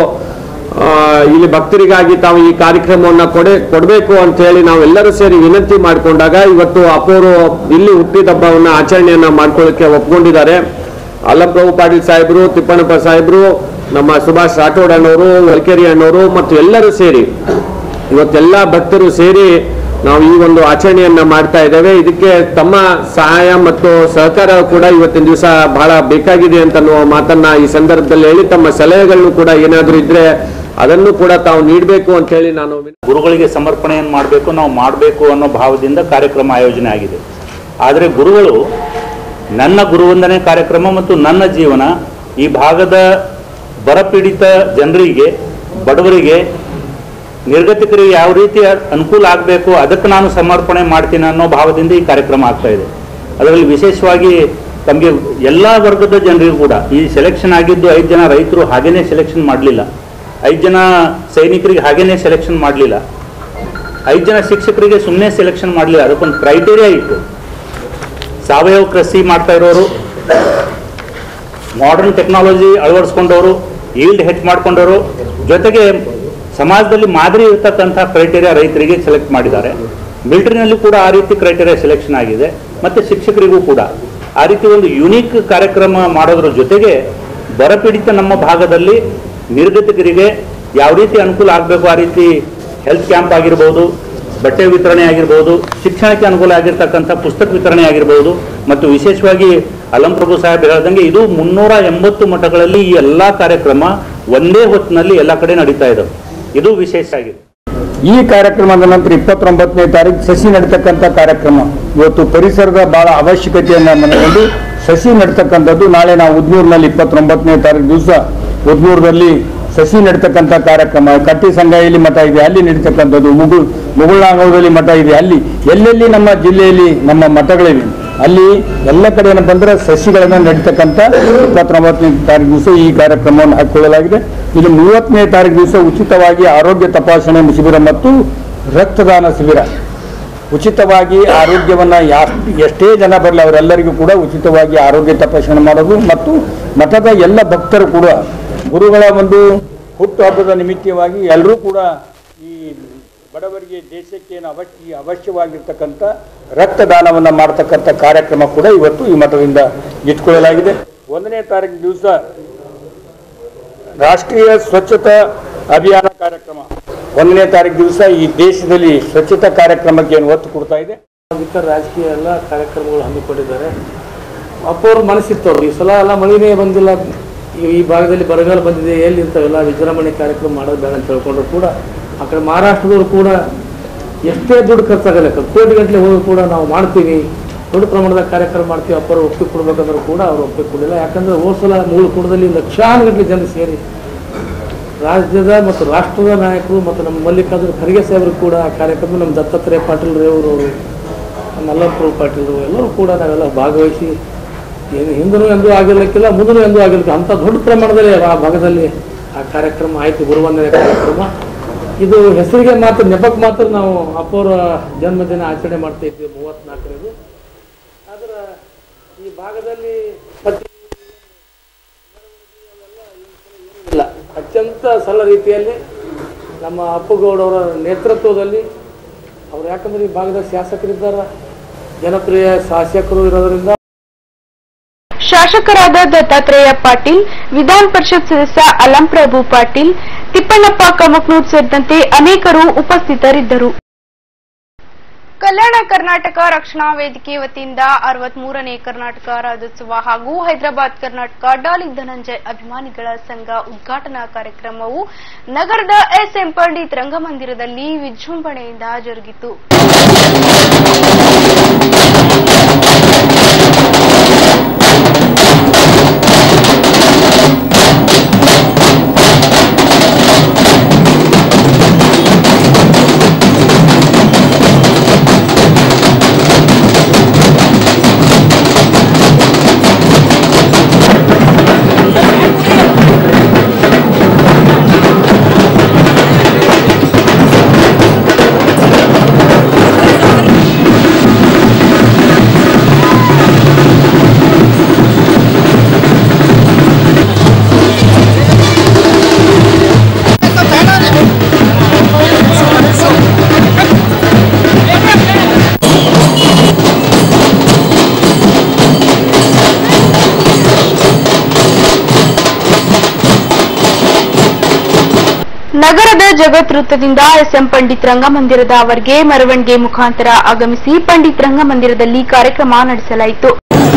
ಆ, ಇಲ್ಲಿ ಭಕ್ತರಿಗಾಗಿ ತಾವು ಈ ಕಾರ್ಯಕ್ರಮವನ್ನ ಕೊಡೆ ಕೊಡಬೇಕು ಅಂತ ಹೇಳಿ ನಾವೆಲ್ಲರೂ ಸೇರಿ ವಿನಂತಿ ಮಾಡಿಕೊಂಡಾಗ ಇವತ್ತು ಅಪ್ಪವರು ಇಲ್ಲಿ ಹುಟ್ಟಿದ ಹಬ್ಬವನ್ನ ಆಚರಣೆಯನ್ನ ಮಾಡ್ಕೊಳ್ಳಿಕ್ಕೆ ಒಪ್ಕೊಂಡಿದ್ದಾರೆ ಅಲ್ಲಪ್ರಭು ಪಾಟೀಲ್ ಸಾಹೇಬರು ತಿಪ್ಪಣ್ಣಪ್ಪ ಸಾಹೇಬರು ನಮ್ಮ ಸುಭಾಷ್ ರಾಠೋಡ್ ಅಣ್ಣವರು ವಲ್ಕೇರಿ ಅಣ್ಣವರು ಮತ್ತು ಎಲ್ಲರೂ ಸೇರಿ ಇವತ್ತೆಲ್ಲ ಭಕ್ತರು ಸೇರಿ ನಾವು ಈ ಒಂದು ಆಚರಣೆಯನ್ನ ಮಾಡ್ತಾ ಇದ್ದೇವೆ ಇದಕ್ಕೆ ತಮ್ಮ ಸಹಾಯ ಮತ್ತು ಸಹಕಾರ ಕೂಡ ಇವತ್ತಿನ ದಿವಸ ಬಹಳ ಬೇಕಾಗಿದೆ ಅಂತ ಅನ್ನುವ ಮಾತನ್ನ ಈ ಸಂದರ್ಭದಲ್ಲಿ ಹೇಳಿ ತಮ್ಮ ಸಲಹೆಗಳನ್ನು ಕೂಡ ಏನಾದರೂ ಇದ್ರೆ ಅದನ್ನು ಕೂಡ ತಾವು ನೀಡಬೇಕು ಅಂತ ಹೇಳಿ ನಾನು ವಿನ- ಗುರುಗಳಿಗೆ ಸಮರ್ಪಣೆಯನ್ನು ಮಾಡಬೇಕು ನಾವು ಮಾಡಬೇಕು ಅನ್ನೋ ಭಾವದಿಂದ ಕಾರ್ಯಕ್ರಮ ಆಯೋಜನೆ ಆಗಿದೆ ಆದರೆ ಗುರುಗಳು ನನ್ನ ಗುರುವಂದನೆ ಕಾರ್ಯಕ್ರಮ ಮತ್ತು ನನ್ನ ಜೀವನ ಈ ಭಾಗದ ಬರಪೀಡಿತ ಜನರಿಗೆ ಬಡವರಿಗೆ ನಿರ್ಗತಿಕರಿಗೆ ಯಾವ ರೀತಿ ಅನುಕೂಲ ಆಗಬೇಕು ಅದಕ್ಕೆ ನಾನು ಸಮರ್ಪಣೆ ಮಾಡ್ತೀನಿ ಅನ್ನೋ ಭಾವದಿಂದ ಈ ಕಾರ್ಯಕ್ರಮ ಆಗ್ತಾ ಇದೆ ಅದರಲ್ಲಿ ವಿಶೇಷವಾಗಿ ತಮಗೆ ಎಲ್ಲ ವರ್ಗದ ಜನರಿಗೂ ಕೂಡ ಈ ಸೆಲೆಕ್ಷನ್ ಆಗಿದ್ದು ಐದು ಜನ ರೈತರು ಹಾಗೇನೆ ಸೆಲೆಕ್ಷನ್ ಮಾಡಲಿಲ್ಲ ಐದು ಜನ ಸೈನಿಕರಿಗೆ ಹಾಗೇನೆ ಸೆಲೆಕ್ಷನ್ ಮಾಡಲಿಲ್ಲ ಐದು ಜನ ಶಿಕ್ಷಕರಿಗೆ ಸುಮ್ಮನೆ ಸೆಲೆಕ್ಷನ್ ಮಾಡಲಿಲ್ಲ ಅದಕ್ಕೊಂದು ಕ್ರೈಟೇರಿಯಾ ಇತ್ತು ಸಾವಯವ ಕೃಷಿ ಮಾಡ್ತಾ ಇರೋರು ಮಾಡರ್ನ್ ಟೆಕ್ನಾಲಜಿ ಅಳವಡಿಸ್ಕೊಂಡವರು ಈಲ್ಡ್ ಹೆಚ್ಚು ಮಾಡ್ಕೊಂಡವರು ಜೊತೆಗೆ ಸಮಾಜದಲ್ಲಿ ಮಾದರಿ ಇರತಕ್ಕಂಥ ಕ್ರೈಟೇರಿಯಾ ರೈತರಿಗೆ ಸೆಲೆಕ್ಟ್ ಮಾಡಿದ್ದಾರೆ ಮಿಲಿಟರಿನಲ್ಲಿ ಕೂಡ ಆ ರೀತಿ ಕ್ರೈಟೇರಿಯಾ ಸೆಲೆಕ್ಷನ್ ಆಗಿದೆ ಮತ್ತು ಶಿಕ್ಷಕರಿಗೂ ಕೂಡ ಆ ರೀತಿ ಒಂದು ಯುನೀಕ್ ಕಾರ್ಯಕ್ರಮ ಮಾಡೋದ್ರ ಜೊತೆಗೆ ಬರಪೀಡಿತ ನಮ್ಮ ಭಾಗದಲ್ಲಿ ನಿರ್ಗತಿಕರಿಗೆ ಯಾವ ರೀತಿ ಅನುಕೂಲ ಆಗಬೇಕು ಆ ರೀತಿ ಹೆಲ್ತ್ ಕ್ಯಾಂಪ್ ಆಗಿರ್ಬೋದು ಬಟ್ಟೆ ವಿತರಣೆ ಆಗಿರ್ಬೋದು ಶಿಕ್ಷಣಕ್ಕೆ ಅನುಕೂಲ ಆಗಿರ್ತಕ್ಕಂಥ ಪುಸ್ತಕ ವಿತರಣೆ ಆಗಿರ್ಬೋದು ಮತ್ತು ವಿಶೇಷವಾಗಿ ಅಲಂಪ್ರಭು ಸಾಹೇಬ್ ಹೇಳ್ದಂಗೆ ಇದು ಮುನ್ನೂರ ಎಂಬತ್ತು ಮಠಗಳಲ್ಲಿ ಈ ಎಲ್ಲ ಕಾರ್ಯಕ್ರಮ ಒಂದೇ ಹೊತ್ತಿನಲ್ಲಿ ಎಲ್ಲ ಕಡೆ ನಡೀತಾ ಇದ್ದಾವೆ ಇದು ವಿಶೇಷ ಆಗಿದೆ ಈ ಕಾರ್ಯಕ್ರಮದ ನಂತರ ಇಪ್ಪತ್ತೊಂಬತ್ತನೇ ತಾರೀಕು ಸಸಿ ನಡೀತಕ್ಕಂಥ ಕಾರ್ಯಕ್ರಮ ಇವತ್ತು ಪರಿಸರದ ಬಹಳ ಅವಶ್ಯಕತೆಯನ್ನು ಮನಗಂಡು ಸಸಿ ನಡ್ತಕ್ಕಂಥದ್ದು ನಾಳೆ ನಾವು ಉದ್ನೂರಿನಲ್ಲಿ ಇಪ್ಪತ್ತೊಂಬತ್ತನೇ ತಾರೀಕು ದಿವಸ ಉದ್ನೂರಿನಲ್ಲಿ ಸಸಿ ನಡ್ತಕ್ಕಂಥ ಕಾರ್ಯಕ್ರಮ ಕಟ್ಟಿ ಸಂಗಾಯಿಲಿ ಮಠ ಇದೆ ಅಲ್ಲಿ ನಡೀತಕ್ಕಂಥದ್ದು ಮುಗುಳ್ ಮುಗುಳ್ನಾಂಗದಲ್ಲಿ ಮಠ ಇದೆ ಅಲ್ಲಿ ಎಲ್ಲೆಲ್ಲಿ ನಮ್ಮ ಜಿಲ್ಲೆಯಲ್ಲಿ ನಮ್ಮ ಮಠಗಳಿವೆ ಅಲ್ಲಿ ಎಲ್ಲ ಕಡೆ ಏನಪ್ಪ ಅಂದ್ರೆ ಸಸಿಗಳನ್ನು ನಡೀತಕ್ಕಂಥ ಇಪ್ಪತ್ತೊಂಬತ್ತನೇ ತಾರೀಕು ದಿವಸ ಈ ಕಾರ್ಯಕ್ರಮವನ್ನು ಹಾಕಿಕೊಳ್ಳಲಾಗಿದೆ ಇಲ್ಲಿ ಮೂವತ್ತನೇ ತಾರೀಕು ದಿವಸ ಉಚಿತವಾಗಿ ಆರೋಗ್ಯ ತಪಾಸಣೆ ಶಿಬಿರ ಮತ್ತು ರಕ್ತದಾನ ಶಿಬಿರ ಉಚಿತವಾಗಿ ಆರೋಗ್ಯವನ್ನ ಯಾ- ಎಷ್ಟೇ ಜನ ಬರಲಿ ಅವರೆಲ್ಲರಿಗೂ ಕೂಡ ಉಚಿತವಾಗಿ ಆರೋಗ್ಯ ತಪಾಸಣೆ ಮಾಡೋದು ಮತ್ತು ಮಠದ ಎಲ್ಲ ಭಕ್ತರು ಕೂಡ ಗುರುಗಳ ಒಂದು ಹುಟ್ಟುಹಬ್ಬದ ನಿಮಿತ್ತವಾಗಿ ಎಲ್ಲರೂ ಕೂಡ ಈ ಬಡವರಿಗೆ ದೇಶಕ್ಕೆ ಏನು ಅವಶ್ಯ ಅವಶ್ಯವಾಗಿರ್ತಕ್ಕಂಥ ರಕ್ತದಾನವನ್ನು ಮಾಡ್ತಕ್ಕಂಥ ಕಾರ್ಯಕ್ರಮ ಕೂಡ ಇವತ್ತು ಈ ಮಠದಿಂದ ಇಟ್ಕೊಳ್ಳಲಾಗಿದೆ ಒಂದನೇ ತಾರೀಕು ದಿವಸ ರಾಷ್ಟ್ರೀಯ ಸ್ವಚ್ಛತಾ ಅಭಿಯಾನ ಕಾರ್ಯಕ್ರಮ ಒಂದನೇ ತಾರೀಕು ದಿವಸ ಈ ದೇಶದಲ್ಲಿ ಸ್ವಚ್ಛತಾ ಕಾರ್ಯಕ್ರಮಕ್ಕೆ ಏನು ಒತ್ತು ಕೊಡ್ತಾ ಇದೆ ಸಾಮಾಜಿಕ ರಾಜಕೀಯ ಎಲ್ಲ ಕಾರ್ಯಕ್ರಮಗಳು ಹಮ್ಮಿಕೊಂಡಿದ್ದಾರೆ ಅಪ್ಪ ಅವ್ರ ಮನಸ್ಸಿತ್ತು ಅವ್ರು ಈ ಸಲ ಎಲ್ಲ ಮಳಿನೇ ಬಂದಿಲ್ಲ ಈ- ಈ ಭಾಗದಲ್ಲಿ ಬರಗಾಲ ಬಂದಿದೆ ಎಲ್ಲಿ ಇಂಥವೆಲ್ಲ ವಿಜೃಂಭಣೆ ಕಾರ್ಯಕ್ರಮ ಮಾಡೋದು ಬೇಡ ಅಂತ ಹೇಳ್ಕೊಂಡ್ರು ಕೂಡ ಆ ಕಡೆ ಮಹಾರಾಷ್ಟ್ರದವರು ಕೂಡ ಎಷ್ಟೇ ದುಡ್ಡು ಖರ್ಚಾಗಲ್ಲ ಕೋಟಿ ಗಟ್ಟಲೆ ಹೋಗಿ ಕೂಡ ನಾವು ಮಾಡ್ತೀವಿ ದೊಡ್ಡ ಪ್ರಮಾಣದ ಕಾರ್ಯಕ್ರಮ ಮಾಡ್ತೀವಿ ಅಪ್ಪರು ಒಪ್ಪಿಗೆ ಕೊಡ್ಬೇಕಂದ್ರೂ ಕೂಡ ಅವ್ರು ಒಪ್ಪಿಗೆ ಕೊಡಲಿಲ್ಲ ಯಾಕಂದ್ರೆ ಹೋದ ಸಲ ಮೂಲ ಕುಣದಲ್ಲಿ ಲಕ್ಷಾನುಗಟ್ಟಲೆ ಜನ ಸೇರಿ ರಾಜ್ಯದ ಮತ್ತು ರಾಷ್ಟ್ರದ ನಾಯಕರು ಮತ್ತು ನಮ್ಮ ಮಲ್ಲಿಕಾರ್ಜುನ ಖರ್ಗೆ ಸಾಹೇಬರು ಕೂಡ ಆ ಕಾರ್ಯಕ್ರಮ ನಮ್ಮ ದತ್ತಾತ್ರೇಯ ಪಾಟೀಲ್ ರೇವರು ಮಲ್ಲಪ್ರಭು ಪಾಟೀಲ್ ಎಲ್ಲರೂ ಕೂಡ ನಾವೆಲ್ಲ ಭಾಗವಹಿಸಿ ಏನು ಹಿಂದೂ ಎಂದೂ ಆಗಿರ್ಲಿಕ್ಕಿಲ್ಲ ಮುಂದೂ ಎಂದೂ ಆಗಿರ್ಲಿಕ್ಕೆ ಅಂಥ ದೊಡ್ಡ ಪ್ರಮಾಣದಲ್ಲಿ ಆ ಭಾಗದಲ್ಲಿ ಆ ಕಾರ್ಯಕ್ರಮ ಆಯಿತು ಗುರುವಂದನೆ ಕಾರ್ಯಕ್ರಮ ಇದು ಹೆಸರಿಗೆ ಮಾತ್ರ ನೆಪಕ್ಕೆ ಮಾತ್ರ ನಾವು ಅಪ್ಪವರ ಜನ್ಮದಿನ ಆಚರಣೆ ಮಾಡ್ತಾ ಇದ್ವಿ ಮೂವತ್ತ್ನಾಲ್ಕನೇದು ಆದ್ರೆ ಈ ಭಾಗದಲ್ಲಿ ಪ್ರತಿ ಇಲ್ಲ ಅತ್ಯಂತ ಸರಳ ರೀತಿಯಲ್ಲಿ ನಮ್ಮ ಅಪ್ಪುಗೌಡವರ ನೇತೃತ್ವದಲ್ಲಿ ಅವ್ರು ಯಾಕಂದ್ರೆ ಈ ಭಾಗದ ಶಾಸಕರಿದ್ದಾರೆ ಜನಪ್ರಿಯ ಶಾಸಕರು ಇರೋದ್ರಿಂದ ಶಾಸಕರಾದ ದತ್ತಾತ್ರೇಯ ಪಾಟೀಲ್ ವಿಧಾನ ಪರಿಷತ್ ಸದಸ್ಯ ಅಲಂಪ್ರಭು ಪಾಟೀಲ್ ತಿಪ್ಪಣ್ಣಪ್ಪ ಕಮಕ್ನೂರ್ ಸೇರಿದಂತೆ ಅನೇಕರು ಉಪಸ್ಥಿತರಿದ್ದರು ಕಲ್ಯಾಣ ಕರ್ನಾಟಕ ರಕ್ಷಣಾ ವೇದಿಕೆ ವತಿಯಿಂದ ಅರವತ್ಮೂರನೇ ಕರ್ನಾಟಕ ರಾಜ್ಯೋತ್ಸವ ಹಾಗೂ ಹೈದರಾಬಾದ್ ಕರ್ನಾಟಕ ಡಾಲಿ ಧನಂಜಯ್ ಅಭಿಮಾನಿಗಳ ಸಂಘ ಉದ್ಘಾಟನಾ ಕಾರ್ಯಕ್ರಮವು ನಗರದ ಎಸ್ ಎಂ ಪಂಡಿತ್ ರಂಗಮಂದಿರದಲ್ಲಿ ವಿಜೃಂಭಣೆಯಿಂದ ಜರುಗಿತು ನಗರದ ಜಗತ್ ವೃತ್ತದಿಂದ ಎಸ್ಎಂ ಪಂಡಿತ್ ರಂಗಮಂದಿರದ ಅವರಿಗೆ ಮೆರವಣಿಗೆ ಮುಖಾಂತರ ಆಗಮಿಸಿ ಪಂಡಿತ್ ರಂಗಮಂದಿರದಲ್ಲಿ ಕಾರ್ಯಕ್ರಮ ನಡೆಸಲಾಯಿತು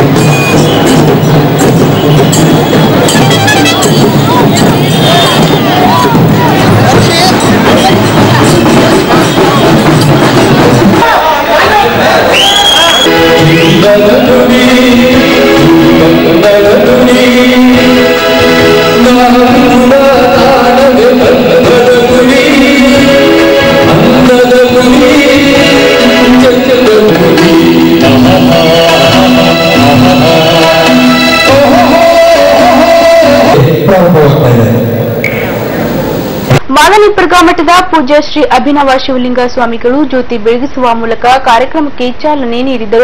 ಮಾದನಿಪುರ್ಗ ಮಠದ ಪೂಜ್ಯ ಶ್ರೀ ಅಭಿನವ ಶಿವಲಿಂಗ ಸ್ವಾಮಿಗಳು ಜ್ಯೋತಿ ಬೆಳಗಿಸುವ ಮೂಲಕ ಕಾರ್ಯಕ್ರಮಕ್ಕೆ ಚಾಲನೆ ನೀಡಿದರು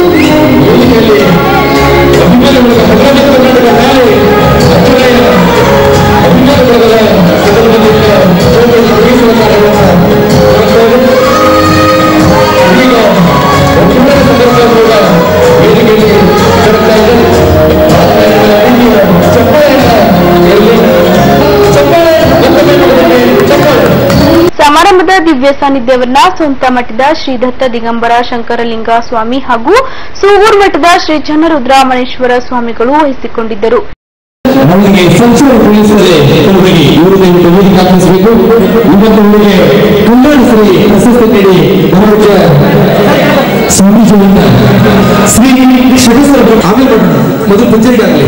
ಸಮಾರಂಭದ ದಿವ್ಯ ಸಾನ್ನಿಧ್ಯವನ್ನ ಸ್ವಂತ ಮಠದ ಶ್ರೀ ದತ್ತ ದಿಗಂಬರ ಶಂಕರಲಿಂಗ ಸ್ವಾಮಿ ಹಾಗೂ ಸೂಗೂರ್ ಮಠದ ಶ್ರೀ ಚನ್ನರುದ್ರ ಮಣೇಶ್ವರ ಸ್ವಾಮಿಗಳು ವಹಿಸಿಕೊಂಡಿದ್ದರು ನಮಗೆ ಸಂಚಾರ ಪೊಲೀಸರೇ ಹುಡುಗಿ ಇವರು ದಯವಿಟ್ಟು ವೇದಿಕೆ ಹಾಕಿಸಬೇಕು ಇವತ್ತು ಹುಡುಗೆ ಕಲ್ಯಾಣ ಶ್ರೀ ಪ್ರಶಸ್ತಿ ನೀಡಿ ಬಹುಮುಖ್ಯ ಸ್ವಾಮೀಜಿಯಿಂದ ಶ್ರೀ ಶಟೇಶ್ವರ ಆಮೇಲೆ ಮಾಡೋಣ. ಮೊದಲು ಪಂಚಾಯಿತಿ ಆಗಲಿ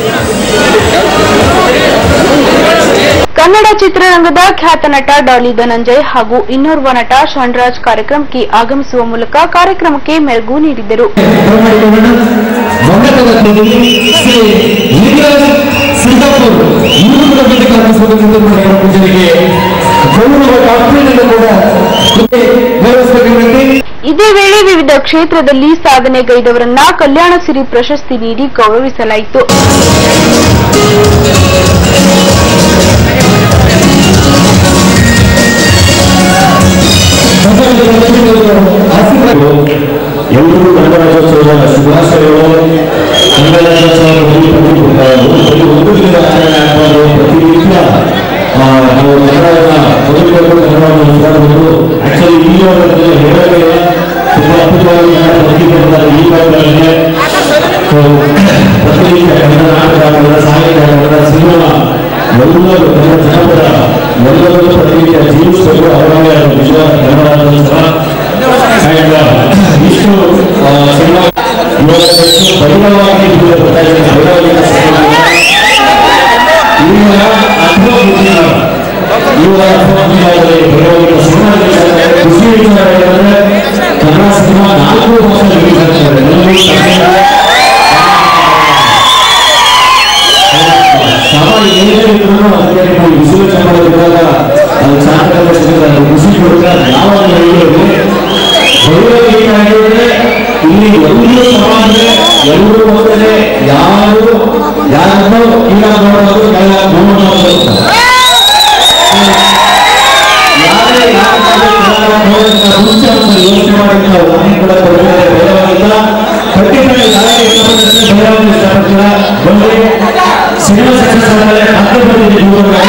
ಕನ್ನಡ ಚಿತ್ರರಂಗದ ಖ್ಯಾತ ನಟ ಡಾಲಿ ಧನಂಜಯ್ ಹಾಗೂ ಇನ್ನೋರ್ವ ನಟ ಶಾನ್ರಾಜ್ ಕಾರ್ಯಕ್ರಮಕ್ಕೆ ಆಗಮಿಸುವ ಮೂಲಕ ಕಾರ್ಯಕ್ರಮಕ್ಕೆ ಮೆರುಗು ನೀಡಿದರು ಮೊಮ್ಮಕ್ಕಳ ತಂದೆ ಶ್ರೀ ಲಿಂಗರಾಜ್ ಸಿದ್ದಾಪುರ್ ಇವರು ಕೂಡ ವೇದಿಕೆ ಹಾಕಿಸಬೇಕೆಂದು ಮಾಡಿದ ಪೂಜೆಗೆ ಗೌರವ ಡಾಕ್ಟರೇಟ್ ಕೂಡ ಗೌರವಿಸಬೇಕೆಂದು ಇದೇ ವೇಳೆ ವಿವಿಧ ಕ್ಷೇತ್ರದಲ್ಲಿ ಸಾಧನೆಗೈದವರನ್ನ ಕಲ್ಯಾಣ ಸಿರಿ ಪ್ರಶಸ್ತಿ ನೀಡಿ ಗೌರವಿಸಲಾಯಿತು ಎಲ್ಲರಿಗೂ ಕನ್ನಡ ರಾಜ್ಯೋತ್ಸವದ ಶುಭಾಶಯಗಳು ಕನ್ನಡ ರಾಜ್ಯೋತ್ಸವ ಪ್ರತಿ ಪ್ರತಿ ಒಂದು ದಿನದ ಆಚರಣೆ ಆಗಬಾರ್ದು ಪ್ರತಿನಿತ್ಯ ಆ, ನಾವು ಕನ್ನಡವನ್ನು ಮೊದಲು ಕನ್ನಡವನ್ನು ಉಳಿಸಬಾರದು ಆಕ್ಚುಲಿ ಈ ಹೇಳೋದಿಲ್ಲ ತುಂಬಾ ಅಪರೂಪ ಅದ್ಭುತವಾಗಿ ಕನ್ನಡ ಬದುಕಿದ್ದಾರೆ ಈ ಭಾಗದಲ್ಲಿ ಪ್ರತಿನಿತ್ಯ ಕನ್ನಡ ನಾಟಕ ಕನ್ನಡ ಸಾಹಿತ್ಯ ಕನ್ನಡ ಸಿನಿಮಾ ಎಲ್ಲರೂ ಕನ್ನಡ ಜನಪದ ಎಲ್ಲರೂ ಪ್ರತಿನಿತ್ಯ ಜೀವಿಸಬೇಕು ಅವರವರೇ ವಿಶ್ವ ಕನ್ನಡ ರಾಜ್ಯೋತ್ಸವ And, ಇಷ್ಟು ಆ, ಸಿನಿಮಾ ಇವಾಗ ಹೆಚ್ಚು ಪರಿಣಾಮವಾಗಿ ಇದು ಬರ್ತಾ ಇದೆ ಬೈರವಲಿನ ಸಿನಿಮಾ ಈಗ ಅನುಭವ ಗೊತ್ತಿಲ್ಲ ಇವಾಗ ಅನುಭವ ಜಿಲ್ಲೆಯಲ್ಲಿ ಬೈರವಲಿನ ಸಿನಿಮಾದಲ್ಲಿ ಖುಷಿ ವಿಚಾರ ಏನಂದ್ರೆ ಕನ್ನಡ ಸಿನಿಮಾ ನಾಲ್ಕು ಭಾಷೆ ರಿಲೀಸ್ ಆಗ್ತಾರೆ ಎಲ್ಲರೂ ಕನ್ನಡ ಸವಾಲು ಏನೇ ಇದ್ರೂ ಅದಕ್ಕೆ ನೀವು ಬಿಸಿಲು ಚಂಬಳಿದ್ದಾಗ ಅದು ಚಾಂದ್ರ ಸಿಗುತ್ತೆ ಖುಷಿ ಕೊಡ್ತಾರೆ ಯಾವಾಗ ಹೇಳಿದ್ರು ಭೈರವಗೀತ ಆಗಿದ್ರೆ ಇಲ್ಲಿ ಎಲ್ಲರೂ ಸಮಾಜ ಎಲ್ಲರೂ ಒಂದೇ ಯಾರು ಯಾರನ್ನೋ ಈಗ ನೋಡೋದು ಎಲ್ಲ ನೋಡೋದು ಯಾರೇ ಯಾರು ಮುಂಚೆ ಒಂದು ಯೋಚನೆ ಮಾಡಿ ನಾವು ಮನೆ ಕೂಡ ಕೊಡ್ತಾರೆ ಭೈರವಗೀತ ಖಂಡಿತ ಯಾರೇ ಇಷ್ಟಪಡ್ತಾರೆ ಭೈರವನ ಇಷ್ಟಪಡ್ತೀರಾ ಬಂದ್ರೆ ಸಿನಿಮಾ ಸಕ್ಸಸ್ ಆದಮೇಲೆ ಮತ್ತೆ ಬಂದಿದೆ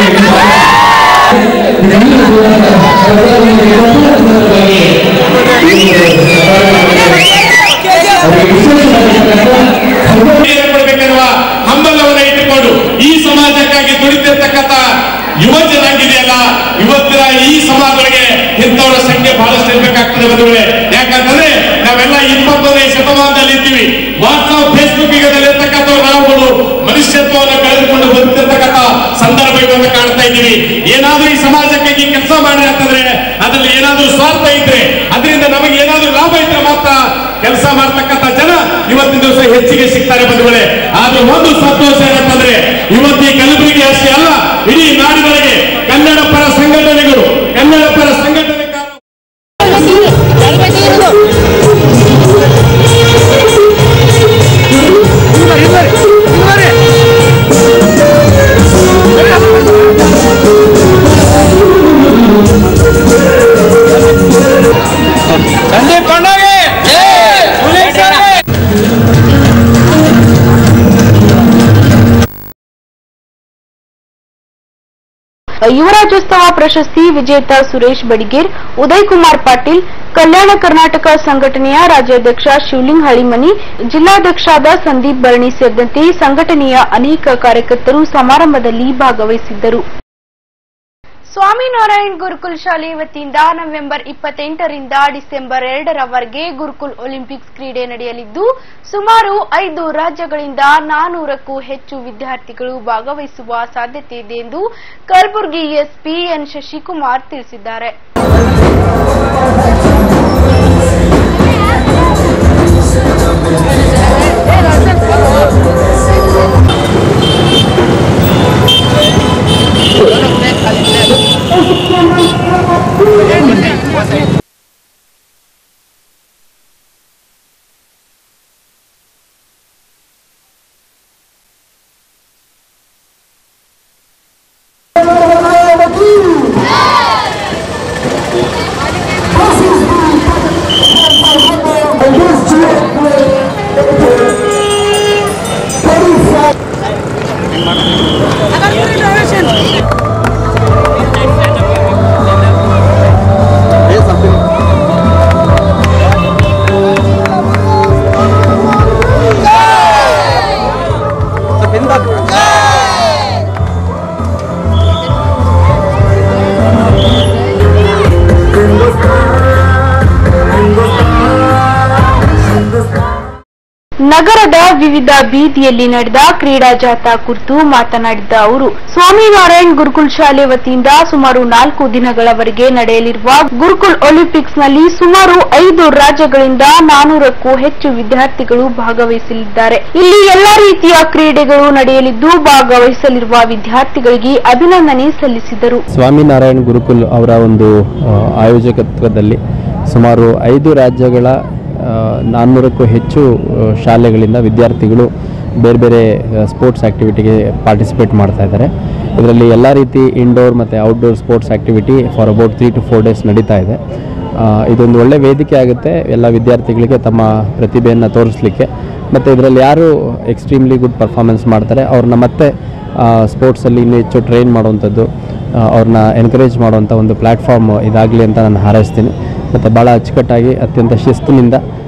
ಕೊಡಬೇಕೆನ್ನುವ ಹಂಬಲವನ್ನ ಇಟ್ಟುಕೊಂಡು ಈ ಸಮಾಜಕ್ಕಾಗಿ ದುಡಿತಿರ್ತಕ್ಕಂಥ ಯುವ ಜನಾಂಗಿದೆಯಲ್ಲ ಇವತ್ತಿನ ಈ ಸಮಾಜಗಳಿಗೆ ಇಂಥವರ ಸಂಖ್ಯೆ ಬಹಳಷ್ಟು ಇರ್ಬೇಕಾಗ್ತದೆ ಬಂಧುಗಳೇ ಯಾಕಂತಂದ್ರೆ ನಾವೆಲ್ಲ ಇಪ್ಪತ್ತೊಂದನೇ ಶತಮಾನದಲ್ಲಿ ಇದ್ದೀವಿ ವಾಟ್ಸ್ಆಪ್ ಫೇಸ್ಬುಕ್ ಯುಗದಲ್ಲಿ ಇರ್ತಕ್ಕಂಥವ್ರು ನಾವುಗಳು ಮನುಷ್ಯತ್ವವನ್ನು ಕಳೆದುಕೊಂಡು ಬದುಕ್ತಿರ್ತಕ್ಕಂಥ ಸಂದರ್ಭ ಇವತ್ತು ಕಾಣ್ತಾ ಇದ್ದೀವಿ ಏನಾದ್ರೂ ಈ ಸಮಾಜಕ್ಕಾಗಿ ಕೆಲಸ ಮಾಡಿ ಅಂತಂದ್ರೆ ಅದ್ರಲ್ಲಿ ಏನಾದ್ರೂ ಸ್ವಾರ್ಥ ಇದ್ರೆ ಅದರಿಂದ ನಮಗೆ ಏನಾದ್ರೂ ಲಾಭ ಇದ್ರೆ ಮಾತ್ರ ಕೆಲಸ ಮಾಡ್ತಕ್ಕಂಥ ಜನ ಇವತ್ತಿನ ದಿವಸ ಹೆಚ್ಚಿಗೆ ಸಿಗ್ತಾರೆ ಬಂಧುಗಳೇ ಆದ್ರೆ ಒಂದು ಸಂತೋಷ ಏನಂತಂದ್ರೆ ಇವತ್ತು ಈ ಕಲಬುರಗಿ ಅಷ್ಟೇ ಅಲ್ಲ ಇಡೀ ನಾಡಿನೊಳಗೆ ಕನ್ನಡ ಪರ ಸಂಘಟನೆಗಳು ಕನ್ನಡ ಪರ ಸಂಘಟನೆ ಸಂದೀಪ್ ಕೊಂಡೋಗಿ ಯುವರಾಜ್ಯೋತ್ಸವ ಪ್ರಶಸ್ತಿ ವಿಜೇತ ಸುರೇಶ್ ಬಡಿಗೇರ್ ಉದಯ್ ಕುಮಾರ್ ಪಾಟೀಲ್ ಕಲ್ಯಾಣ ಕರ್ನಾಟಕ ಸಂಘಟನೆಯ ರಾಜ್ಯಾಧ್ಯಕ್ಷ ಶಿವಲಿಂಗ್ ಹಳಿಮನಿ ಜಿಲ್ಲಾಧ್ಯಕ್ಷರಾದ ಸಂದೀಪ್ ಭರಣಿ ಸೇರಿದಂತೆ ಸಂಘಟನೆಯ ಅನೇಕ ಕಾರ್ಯಕರ್ತರು ಸಮಾರಂಭದಲ್ಲಿ ಭಾಗವಹಿಸಿದ್ದರು ಸ್ವಾಮಿನಾರಾಯಣ್ ಗುರುಕುಲ್ ಶಾಲೆ ವತಿಯಿಂದ ನವೆಂಬರ್ ಇಪ್ಪತ್ತೆಂಟರಿಂದ ಡಿಸೆಂಬರ್ ಎರಡರವರೆಗೆ ಗುರುಕುಲ್ ಒಲಿಂಪಿಕ್ಸ್ ಕ್ರೀಡೆ ನಡೆಯಲಿದ್ದು ಸುಮಾರು ಐದು ರಾಜ್ಯಗಳಿಂದ ನಾನೂರಕ್ಕೂ ಹೆಚ್ಚು ವಿದ್ಯಾರ್ಥಿಗಳು ಭಾಗವಹಿಸುವ ಸಾಧ್ಯತೆ ಇದೆ ಎಂದು ಕಲಬುರಗಿ ಎಸ್ಪಿ ಎನ್ ಶಶಿಕುಮಾರ್ ತಿಳಿಸಿದ್ದಾರೆ ನಗರದ ವಿವಿಧ ಬೀದಿಯಲ್ಲಿ ನಡೆದ ಕ್ರೀಡಾ ಜಾಥಾ ಕುರಿತು ಮಾತನಾಡಿದ ಅವರು ಸ್ವಾಮಿನಾರಾಯಣ್ ಗುರುಕುಲ್ ಶಾಲೆ ವತಿಯಿಂದ ಸುಮಾರು ನಾಲ್ಕು ದಿನಗಳವರೆಗೆ ನಡೆಯಲಿರುವ ಗುರುಕುಲ್ ಒಲಿಂಪಿಕ್ಸ್ನಲ್ಲಿ ಸುಮಾರು ಐದು ರಾಜ್ಯಗಳಿಂದ ನಾನೂರಕ್ಕೂ ಹೆಚ್ಚು ವಿದ್ಯಾರ್ಥಿಗಳು ಭಾಗವಹಿಸಲಿದ್ದಾರೆ ಇಲ್ಲಿ ಎಲ್ಲಾ ರೀತಿಯ ಕ್ರೀಡೆಗಳು ನಡೆಯಲಿದ್ದು ಭಾಗವಹಿಸಲಿರುವ ವಿದ್ಯಾರ್ಥಿಗಳಿಗೆ ಅಭಿನಂದನೆ ಸಲ್ಲಿಸಿದರು ಸ್ವಾಮಿನಾರಾಯಣ್ ಗುರುಕುಲ್ ಅವರ ಒಂದು ಆ, ಆಯೋಜಕತ್ವದಲ್ಲಿ ಸುಮಾರು ಐದು ರಾಜ್ಯಗಳ ನಾನ್ನೂರಕ್ಕೂ ಹೆಚ್ಚು ಆ, ಶಾಲೆಗಳಿಂದ ವಿದ್ಯಾರ್ಥಿಗಳು ಬೇರೆ ಬೇರೆ ಸ್ಪೋರ್ಟ್ಸ್ ಆ್ಯಕ್ಟಿವಿಟಿಗೆ ಪಾರ್ಟಿಸಿಪೇಟ್ ಮಾಡ್ತಾ ಇದ್ದಾರೆ ಇದರಲ್ಲಿ ಎಲ್ಲ ರೀತಿ ಇಂಡೋರ್ ಮತ್ತು outdoor sports activity for about three to four days ನಡೀತಾ ಇದೆ ಆ, ಇದೊಂದು ಒಳ್ಳೆ ವೇದಿಕೆ ಆಗುತ್ತೆ ಎಲ್ಲ ವಿದ್ಯಾರ್ಥಿಗಳಿಗೆ ತಮ್ಮ ಪ್ರತಿಭೆಯನ್ನು ತೋರಿಸಲಿಕ್ಕೆ ಮತ್ತು ಇದರಲ್ಲಿ ಯಾರು ಎಕ್ಸ್ಟ್ರೀಮ್ಲಿ ಗುಡ್ ಪರ್ಫಾರ್ಮೆನ್ಸ್ ಮಾಡ್ತಾರೆ ಅವ್ರನ್ನ ಮತ್ತೆ ಸ್ಪೋರ್ಟ್ಸಲ್ಲಿ ಇನ್ನೂ ಹೆಚ್ಚು ಟ್ರೈನ್ ಮಾಡುವಂಥದ್ದು ಆ, ಅವ್ರನ್ನ ಎನ್ಕರೇಜ್ ಮಾಡುವಂಥ ಒಂದು ಪ್ಲ್ಯಾಟ್ಫಾರ್ಮ್ ಇದಾಗಲಿ ಅಂತ ನಾನು ಹಾರೈಸ್ತೀನಿ ಮತ್ತು ಭಾಳ ಅಚ್ಚುಕಟ್ಟಾಗಿ ಅತ್ಯಂತ ಶಿಸ್ತಿನಿಂದ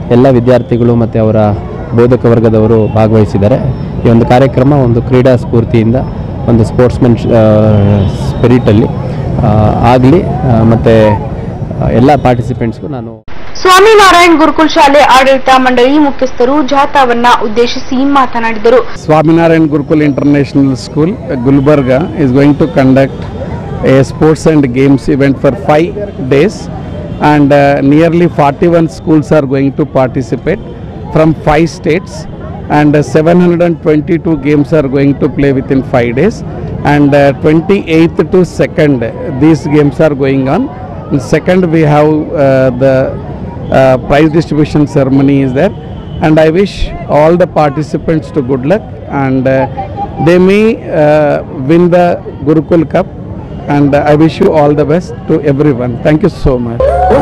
ಎಲ್ಲ ವಿದ್ಯಾರ್ಥಿಗಳು ಮತ್ತು ಅವರ ಬೋಧಕ ವರ್ಗದವರು ಭಾಗವಹಿಸಿದ್ದಾರೆ ಈ ಒಂದು ಕಾರ್ಯಕ್ರಮ ಒಂದು ಕ್ರೀಡಾ ಸ್ಫೂರ್ತಿಯಿಂದ ಒಂದು ಸ್ಪೋರ್ಟ್ಸ್ಮನ್ ಸ್ಪಿರಿಟಲ್ಲಿ ಆಗಲಿ ಮತ್ತು ಎಲ್ಲ ಪಾರ್ಟಿಸಿಪೆಂಟ್ಸ್ಗೂ ನಾನು ಸ್ವಾಮಿನಾರಾಯಣ್ ಗುರುಕುಲ್ ಶಾಲೆ ಆಡಳಿತ ಮಂಡಳಿ ಮುಖ್ಯಸ್ಥರು ಜಾಥಾವನ್ನ ಉದ್ದೇಶಿಸಿ ಮಾತನಾಡಿದರು Swaminarayan Gurukul International School, uh, Gulbarga, is going to conduct a sports and games event for five days, and uh, nearly 41 schools are going to participate from five states, and uh, 722 games are going to play within five days, and uh, 28th to 2nd, these games are going on. And second, we have uh, the uh, prize distribution ceremony is there and I wish all the participants to good luck and uh, they may uh, win the Gurukul Cup and uh, I wish you all the best to everyone. Thank you so much.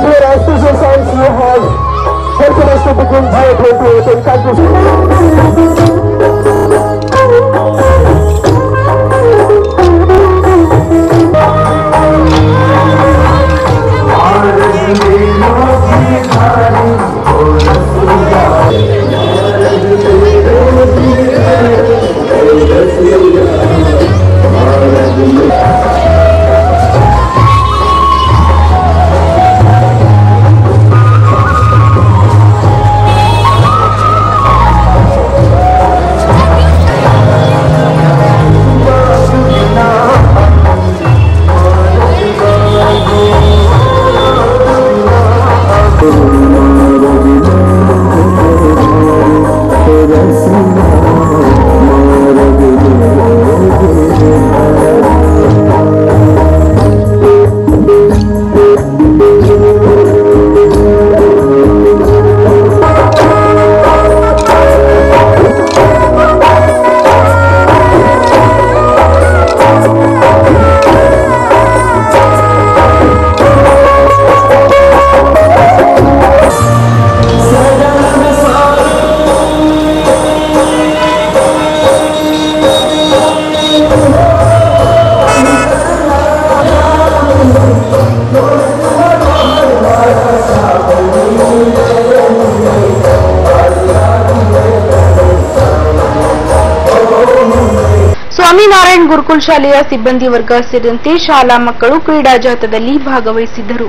Swaminarayan gurukul ಶಾಲೆಯ ಸಿಬ್ಬಂದಿ ವರ್ಗ ಸೇರಿದಂತೆ ಶಾಲಾ ಮಕ್ಕಳು ಕ್ರೀಡಾ ಜಾಥಾದಲ್ಲಿ ಭಾಗವಹಿಸಿದ್ದರು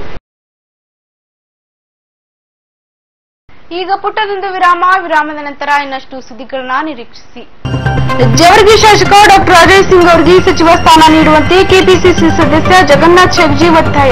ಈಗ ಪುಟ್ಟದೊಂದು ವಿರಾಮ ವಿರಾಮದ ನಂತರ ಇನ್ನಷ್ಟು ಸುದ್ದಿಗಳನ್ನ ನಿರೀಕ್ಷಿಸಿ ಜವರ್ಗಿ ಶಾಸಕ ಡಾಕ್ಟರ್ ಅಜಯ್ ಸಿಂಗ್ ಅವರಿಗೆ ಸಚಿವ ಸ್ಥಾನ ನೀಡುವಂತೆ ಕೆಪಿಸಿಸಿ ಸದಸ್ಯ ಜಗನ್ನಾಥ್ ಶೆಟ್ಜಿ ಒತ್ತಾಯ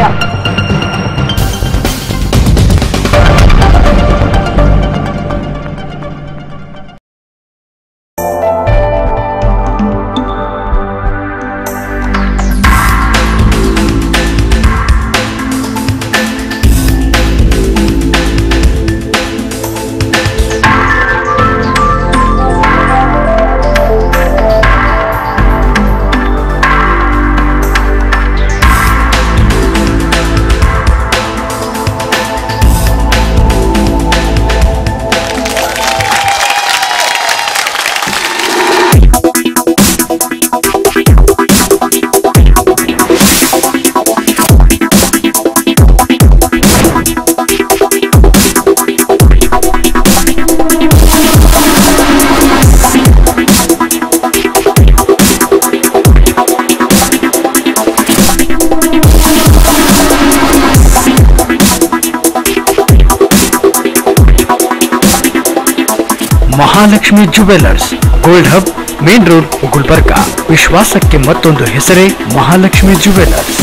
Mahalakshmi jewellers gold hub main road Gulbarga ವಿಶ್ವಾಸಕ್ಕೆ ಮತ್ತೊಂದು ಹೆಸರೇ ಮಹಾಲಕ್ಷ್ಮಿ ಜುವೆಲ್ಲರ್ಸ್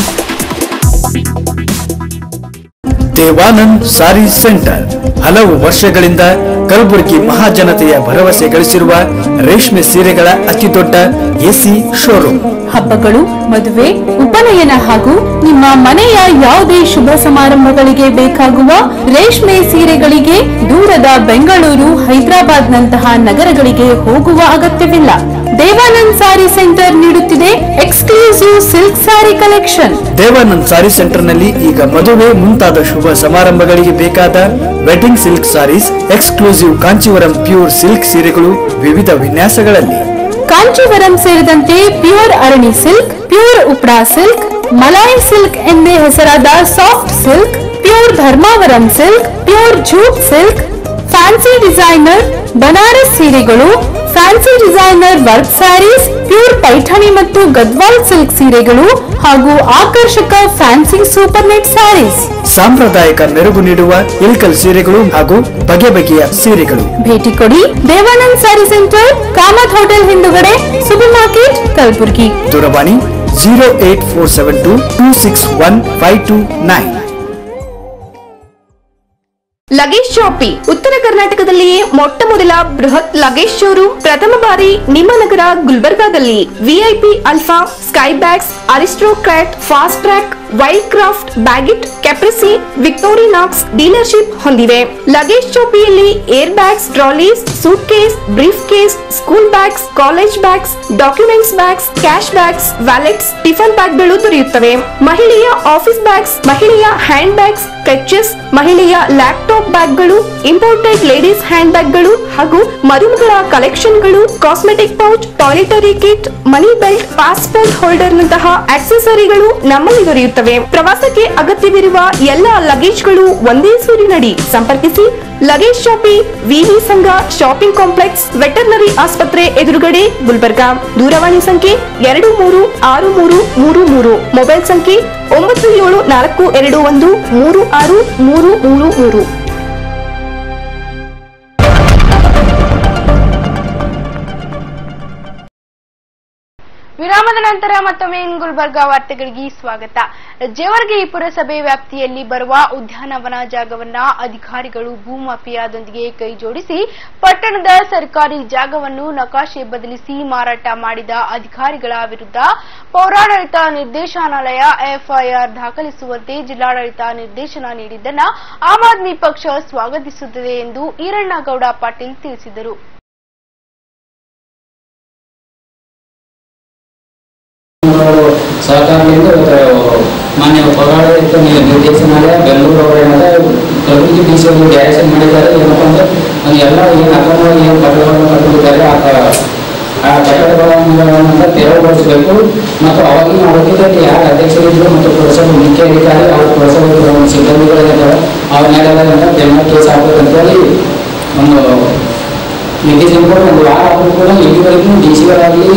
ದೇವಾನಂದ್ ಸಾರಿ ಸೆಂಟರ್ ಹಲವು ವರ್ಷಗಳಿಂದ ಕಲಬುರಗಿ ಮಹಾಜನತೆಯ ಭರವಸೆ ಗಳಿಸಿರುವ ರೇಷ್ಮೆ ಸೀರೆಗಳ ಅತಿದೊಡ್ಡ ಎಸಿ ಶೋರೂಮ್ ಹಬ್ಬಗಳು ಮದುವೆ ಉಪನಯನ ಹಾಗೂ ನಿಮ್ಮ ಮನೆಯ ಯಾವುದೇ ಶುಭ ಸಮಾರಂಭಗಳಿಗೆ ಬೇಕಾಗುವ ರೇಷ್ಮೆ ಸೀರೆಗಳಿಗೆ ದೂರದ ಬೆಂಗಳೂರು ಹೈದರಾಬಾದ್ ನಂತಹ ನಗರಗಳಿಗೆ ಹೋಗುವ ಅಗತ್ಯವಿಲ್ಲ ದೇವಾನಂದ್ ಸಾರಿ ಸೆಂಟರ್ ನೀಡುತ್ತಿದೆ exclusive silk sari collection Devanand sari centre ನಲ್ಲಿ ಈಗ ಮದುವೆ ಮುಂತಾದ ಶುಭ ಸಮಾರಂಭಗಳಿಗೆ ಬೇಕಾದ wedding silk saris exclusive Kanchivaram pure silk ಸೀರೆಗಳು ವಿವಿಧ ವಿನ್ಯಾಸಗಳಲ್ಲಿ ಕಾಂಚೀವರಂ ಸೇರಿದಂತೆ pure Arani silk pure ಉಪ್ರಾ silk Malai silk ಎಂದೇ ಹೆಸರಾದ soft silk pure Dharmavaram silk pure jute silk fancy designer Banaras ಸೀರೆಗಳು fancy designer work saris pure Paithani ಮತ್ತು ಗದ್ವಾಲ್ ಸಿಲ್ಕ್ ಸೀರೆಗಳು ಹಾಗೂ ಆಕರ್ಷಕ ಫ್ಯಾನ್ಸಿ ಸೂಪರ್ ನೆಟ್ ಸ್ಯಾರೀಸ್ ಸಾಂಪ್ರದಾಯಿಕ ಮೆರುಗು ನೀಡುವ ಇಲ್ಕಲ್ ಸೀರೆಗಳು ಹಾಗೂ ಬಗೆ ಬಗೆಯ ಸೀರೆಗಳು ಭೇಟಿ ಕೊಡಿ ದೇವಾನಂದ್ ಸ್ಯಾರಿ ಸೆಂಟರ್ ಕಾಮತ್ ಹೋಟೆಲ್ ಹಿಂದುಗಡೆ ಸೂಪರ್ ಮಾರ್ಕೆಟ್ ಕಲಬುರಗಿ ದೂರವಾಣಿ zero eight four seven two two six one five two nine luggage shoppe ಉತ್ತರ ಕರ್ನಾಟಕದಲ್ಲಿಯೇ ಮೊಟ್ಟ ಮೊದಲ ಬೃಹತ್ ಲಗೇಜ್ ಶೋರೂಮ್ ಪ್ರಥಮ ಬಾರಿ ನಿಮ್ಮ ನಗರ ಗುಲ್ಬರ್ಗಾದಲ್ಲಿ VIP Alfa Skybags Aristocrat Fastrack Wildcraft Baggit Caprese Victorinox dealership ಹೊಂದಿವೆ ಲಗೇಜ್ ಶಾಪಿಯಲ್ಲಿ air bags trolleys suitcase briefcase school bags college bags documents bags cash bags wallets tiffin ಬ್ಯಾಗ್ಗಳು ದೊರೆಯುತ್ತವೆ ಮಹಿಳೆಯ office bags ಮಹಿಳೆಯ handbags clutches ಮಹಿಳೆಯ laptop ಬ್ಯಾಗ್ಗಳು imported ladies hand ಬ್ಯಾಗ್ಗಳು ಹಾಗೂ ಮರುಮಗಳ ಕಲೆಕ್ಷನ್ಗಳು cosmetic pouch toiletry kit money belt passport holder ನಂತಹ ಆಕ್ಸೆಸರಿಗಳು ನಮ್ಮಲ್ಲಿ ದೊರೆಯುತ್ತವೆ ಪ್ರವಾಸಕ್ಕೆ ಅಗತ್ಯವಿರುವ ಎಲ್ಲ ಲಗೇಜ್ಗಳು ಒಂದೇ ಸೂರಿನಡಿ ಸಂಪರ್ಕಿಸಿ ಲಗೇಜ್ ಶಾಪಿ ವಿವಿ ಸಂಘ ಶಾಪಿಂಗ್ ಕಾಂಪ್ಲೆಕ್ಸ್ ವೆಟರ್ನರಿ ಆಸ್ಪತ್ರೆ ಎದುರುಗಡೆ ಗುಲ್ಬರ್ಗಾ ದೂರವಾಣಿ ಸಂಖ್ಯೆ ಎರಡು ಮೂರು ಆರು ಮೂರು ಮೂರು ಮೂರು ಮೊಬೈಲ್ ಸಂಖ್ಯೆ ಒಂಬತ್ತು ಏಳು ನಾಲ್ಕು ಎರಡು ಒಂದು ಮೂರು ಆರು ಮೂರು ಮೂರು ಮೂರು ವಿರಾಮದ ನಂತರ ಮತ್ತೊಮ್ಮೆ ಇನ್ ಗುಲ್ಬರ್ಗಾ ವಾರ್ತೆಗಳಿಗೆ ಸ್ವಾಗತ ಜೇವರ್ಗಿ ಪುರಸಭೆ ವ್ಯಾಪ್ತಿಯಲ್ಲಿ ಬರುವ ಉದ್ಯಾನವನ ಜಾಗವನ್ನ ಅಧಿಕಾರಿಗಳು ಭೂಮಾಫಿಯಾದೊಂದಿಗೆ ಕೈ ಜೋಡಿಸಿ ಪಟ್ಟಣದ ಸರ್ಕಾರಿ ಜಾಗವನ್ನು ನಕಾಶೆ ಬದಲಿಸಿ ಮಾರಾಟ ಮಾಡಿದ ಅಧಿಕಾರಿಗಳ ವಿರುದ್ಧ ಪೌರಾಡಳಿತ ನಿರ್ದೇಶನಾಲಯ ಎಫ್ಐಆರ್ ದಾಖಲಿಸುವಂತೆ ಜಿಲ್ಲಾಡಳಿತ ನಿರ್ದೇಶನ ನೀಡಿದ್ದನ್ನ ಆಮ್ ಆದ್ಮಿ ಪಕ್ಷ ಸ್ವಾಗತಿಸುತ್ತದೆ ಎಂದು ಈರಣ್ಣಗೌಡ ಪಾಟೀಲ್ ತಿಳಿಸಿದರು ಸಹಕಾರದಿಂದ ಇವತ್ತು ಮಾನ್ಯ ಪೌರಾಡಳಿತ ನಿ- ನಿರ್ದೇಶನಾಲಯ ಬೆಂಗಳೂರು ಅವರೇನಾದ ಕಲಬುರಗಿ ಡಿ ಸಿ ಅವರು ಡೈರೆಕ್ಷನ್ ಮಾಡಿದ್ದಾರೆ ಏನಪ್ಪ ಅಂದ್ರೆ ಒಂದು ಎಲ್ಲ ಏನು ಅಕ್ರಮವಾಗಿ ಏನು ಕಟ್ಟಡಗಳನ್ನು ಕಟ್ಟಿದ್ದಾರೆ ಆ ಕ- ಆ ಕಟ್ಟಡಗಳನ್ನು ತೆರವುಗೊಳಿಸಬೇಕು ಮತ್ತು ಅವಾಗಿನ ಅವಧಿಯಲ್ಲಿ ಯಾರು ಅಧ್ಯಕ್ಷರಿದ್ರು ಮತ್ತು ಪುರಸಭೆ ಮುಖ್ಯ ಅಧಿಕಾರಿ ಅವ್ರ ಪುರಸಭೆ ಒಂದು ಸಿಬ್ಬಂದಿಗಳಿದ್ದಾರೆ ಅವ್ರ ಮೇಲೆಲ್ಲ ಜನ್ಮ ಕೇಸ್ ಆಗ್ಬೇಕಂತೇಳಿ ಒಂದು ನಿರ್ದೇಶನ ಕೂಡ ಒಂದು ವಾರ ಆದರೂ ಕೂಡ ಇಲ್ಲಿವರೆಗೂ ಡಿ ಸಿಗಳಾಗಲಿ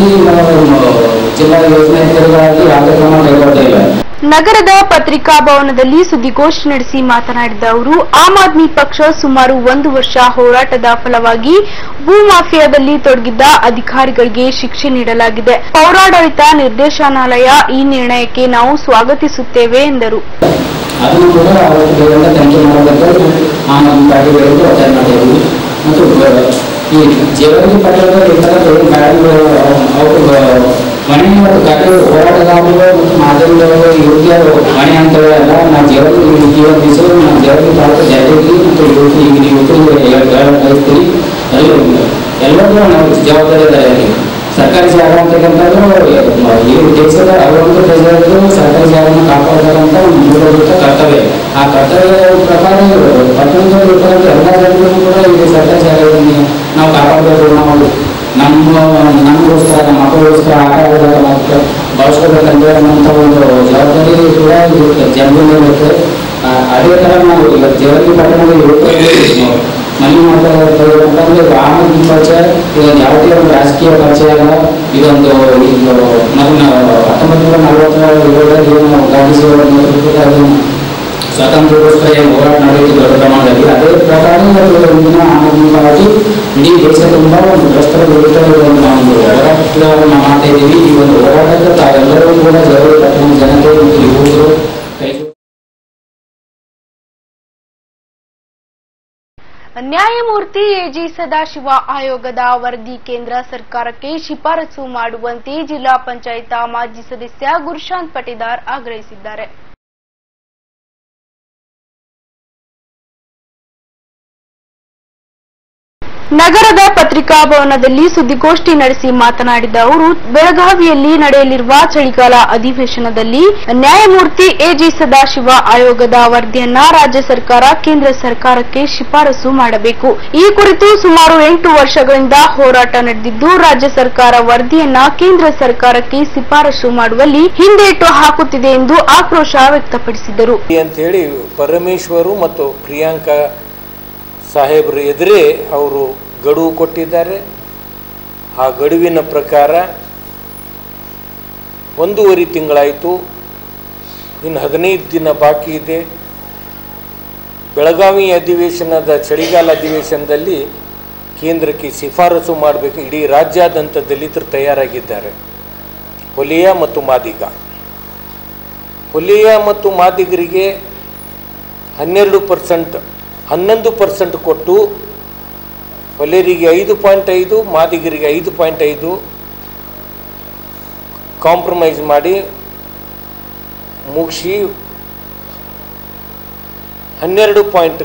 ಜಿಲ್ಲಾ ಯೋಜನಾಧಿಕಾರಿಗಳಾಗಲಿ ಯಾವುದೇ ಕ್ರಮ ಕೈಗೊಳ್ತಾ ಇಲ್ಲ ನಗರದ ಪತ್ರಿಕಾ ಭವನದಲ್ಲಿ ಸುದ್ದಿಗೋಷ್ಠಿ ನಡೆಸಿ ಮಾತನಾಡಿದ ಅವರು ಆಮ್ ಆದ್ಮಿ ಪಕ್ಷ ಸುಮಾರು ಒಂದು ವರ್ಷ ಹೋರಾಟದ ಫಲವಾಗಿ ಭೂ ಮಾಫಿಯಾದಲ್ಲಿ ತೊಡಗಿದ್ದ ಅಧಿಕಾರಿಗಳಿಗೆ ಶಿಕ್ಷೆ ನೀಡಲಾಗಿದೆ ಪೌರಾಡಳಿತ ನಿರ್ದೇಶನಾಲಯ ಈ ನಿರ್ಣಯಕ್ಕೆ ನಾವು ಸ್ವಾಗತಿಸುತ್ತೇವೆ ಎಂದರು ಅದನ್ನು ಕೂಡ ಅವತ್ತು ಬೇರೆಲ್ಲ ತನಿಖೆ ಮಾಡಬೇಕಂತ ಆಮ್ ಆದ್ಮಿ ಪಾರ್ಟಿ ಬೆಳೆದು ಒತ್ತಾಯ ಮಾಡಿದ್ವಿ ಮತ್ತು ಬ- ಈ ಜೇವರ್ಗಿ ಪಟ್ಟಣದಲ್ಲಿ ಇರ್ತಕ್ಕಂಥ ಏನು ಗಾಡಿಗಳು ಅವರು ಮನೆ ಮತ್ತು ಕಟ್ಟಡ ಹೋರಾಟಗಾರರು ಮತ್ತು ಮಾಧ್ಯಮದವರು ಯುವತಿಯರು ಮನೆ ಅಂತವೆಲ್ಲ ನಾ ಜೇವರ್ಗಿ ಜೀವನ ದಿವಸ ನಾ ಜೇವರ್ಗಿ ತಾಲೂಕು ಜನರಿಗೆ ಮತ್ತು ಯುವತಿ ಈಗ ಯುವಕರಿಗೆ ಹೇಳಬಯಸ್ತೀನಿ ಎಲ್ಲರಿಗೂ ಎಲ್ಲರಿಗೂ ನಾವು ಜವಾಬ್ದಾರಿ ಇದ್ದಾರೆ ಅಲ್ಲಿ. ಸರ್ಕಾರಿ ಜಾಗ ಅಂತಕ್ಕಂಥದ್ದು ಈ ದೇಶದ ಅರವತ್ತು ಪ್ರಜೆಗಳು ಸರ್ಕಾರಿ ಜಾಗವನ್ನು ಕಾಪಾಡಬೇಕಂತ ಒಂದು ಮೂಲಭೂತ ಕರ್ತವ್ಯ ಆ ಕರ್ತವ್ಯದ ಪ್ರಕಾರ ಪಟ್ಟಣದಲ್ಲಿ ಇರ್ತಕ್ಕಂಥ ಎಲ್ಲ ಜನಗಳು ಕೂಡ ಈ ಸರ್ಕಾರಿ ಜಾಗದಲ್ಲಿ ನಾವು ಕಾಪಾಡಬೇಕು ನಾವು ನಮ್ಮ ನಮಗೋಸ್ಕರ ನಮ್ಮ ಮಕ್ಕಳಿಗೋಸ್ಕರ ಆಟ ಆಡೋದಲ್ಲ ಮತ್ತು ಬಳಸ್ಕೋಬೇಕಂತ ಅನ್ನೋಂಥ ಒಂದು ಜವಾಬ್ದಾರಿ ಕೂಡ ಇರುತ್ತೆ ಜನರಿಂದ ಇರುತ್ತೆ ಆ, ಅದೇ ಥರ ನಾವು ಇವತ್ತು ಜೇವರ್ಗಿ ಪಟ್ಟಣದ ಯುವಕರಿಗೆ ಮನೆ ಮಾತಾಡೋದಂತಂದ್ರೆ ಆಮೇಲೆ ಪಕ್ಷ ಇದೊಂದು ಯಾವುದೇ ಒಂದು ರಾಜಕೀಯ ಪಕ್ಷ ಅಲ್ಲ ಇದೊಂದು ಇದು ಮೊದಲ ಹತ್ತೊಂಬತ್ತು ನೂರ ನಲವತ್ತರ ಏಳರಲ್ಲಿ ಏನು ಗಾಂಧೀಜಿಯವರ ನೇತೃತ್ವದಲ್ಲಿ ಸ್ವಾತಂತ್ರ್ಯಕ್ಕೋಸ್ಕರ ಏನು ಹೋರಾಟ ನಡೆಯಿತು ದೊಡ್ಡ ಪ್ರಮಾಣದಲ್ಲಿ ಅದೇ ಪ್ರಕಾರ ಇವತ್ತು ಮುಂದಿನ ಆಂದೋಲನವಾಗಿ ಇಡೀ ದೇಶ ತುಂಬ ಒಂದು ಭ್ರಷ್ಟರ ವಿರುದ್ಧ ಒಂದು ನಾವು ಒಂದು ಹೋರಾಟವನ್ನು ಮಾಡ್ತಾ ಇದ್ದೀವಿ ಈ ಒಂದು ಹೋರಾಟಕ್ಕೆ ತಾವೆಲ್ಲರೂ ಕೂಡ ಜವಳಿ ಪಟ್ಟಣ ಜನತೆ ಮತ್ತು ಯುವಕರು ಕೈ ನ್ಯಾಯಮೂರ್ತಿ ಎಜಿ ಸದಾಶಿವ ಆಯೋಗದ ವರದಿ ಕೇಂದ್ರ ಸರ್ಕಾರಕ್ಕೆ ಶಿಫಾರಸು ಮಾಡುವಂತೆ ಜಿಲ್ಲಾ ಪಂಚಾಯತ್ ಮಾಜಿ ಸದಸ್ಯ ಗುರುಶಾಂತ್ ಪಟಿದಾರ್ ಆಗ್ರಹಿಸಿದ್ದಾರೆ ನಗರದ ಪತ್ರಿಕಾ ಭವನದಲ್ಲಿ ಸುದ್ದಿಗೋಷ್ಠಿ ನಡೆಸಿ ಮಾತನಾಡಿದ ಅವರು ಬೆಳಗಾವಿಯಲ್ಲಿ ನಡೆಯಲಿರುವ ಚಳಿಗಾಲ ಅಧಿವೇಶನದಲ್ಲಿ ನ್ಯಾಯಮೂರ್ತಿ ಎಜಿ ಸದಾಶಿವ ಆಯೋಗದ ವರದಿಯನ್ನ ರಾಜ್ಯ ಸರ್ಕಾರ ಕೇಂದ್ರ ಸರ್ಕಾರಕ್ಕೆ ಶಿಫಾರಸು ಮಾಡಬೇಕು ಈ ಕುರಿತು ಸುಮಾರು ಎಂಟು ವರ್ಷಗಳಿಂದ ಹೋರಾಟ ನಡೆದಿದ್ದು ರಾಜ್ಯ ಸರ್ಕಾರ ವರದಿಯನ್ನ ಕೇಂದ್ರ ಸರ್ಕಾರಕ್ಕೆ ಶಿಫಾರಸು ಮಾಡುವಲ್ಲಿ ಹಿಂದೇಟು ಹಾಕುತ್ತಿದೆ ಎಂದು ಆಕ್ರೋಶ ವ್ಯಕ್ತಪಡಿಸಿದರು ಅಂತ ಹೇಳಿ ಪರಮೇಶ್ವರು ಮತ್ತು ಪ್ರಿಯಾಂಕಾ ಸಾಹೇಬರು ಎದುರೇ ಅವರು ಗಡುವು ಕೊಟ್ಟಿದ್ದಾರೆ ಆ ಗಡುವಿನ ಪ್ರಕಾರ ಒಂದೂವರೆ ತಿಂಗಳಾಯಿತು ಇನ್ನು ಹದಿನೈದು ದಿನ ಬಾಕಿ ಇದೆ ಬೆಳಗಾವಿ ಅಧಿವೇಶನದ ಚಳಿಗಾಲ ಅಧಿವೇಶನದಲ್ಲಿ ಕೇಂದ್ರಕ್ಕೆ ಶಿಫಾರಸು ಮಾಡಬೇಕು ಇಡೀ ರಾಜ್ಯಾದ್ಯಂತ ದಲಿತರು ತಯಾರಾಗಿದ್ದಾರೆ ಹೊಲಿಯ ಮತ್ತು ಮಾದಿಗ ಹೊಲಿಯ ಮತ್ತು ಮಾದಿಗರಿಗೆ ಹನ್ನೆರಡು ಪರ್ಸೆಂಟ್ ಹನ್ನೊಂದು ಪರ್ಸೆಂಟ್ ಕೊಟ್ಟು ಹೊಲೆಯರಿಗೆ ಐದು ಪಾಯಿಂಟ್ ಐದು ಮಾದಿಗರಿಗೆ ಐದು ಪಾಯಿಂಟ್ ಐದು ಕಾಂಪ್ರಮೈಸ್ ಮಾಡಿ ಮುಗಿಸಿ ಹನ್ನೆರಡು ಪಾಯಿಂಟ್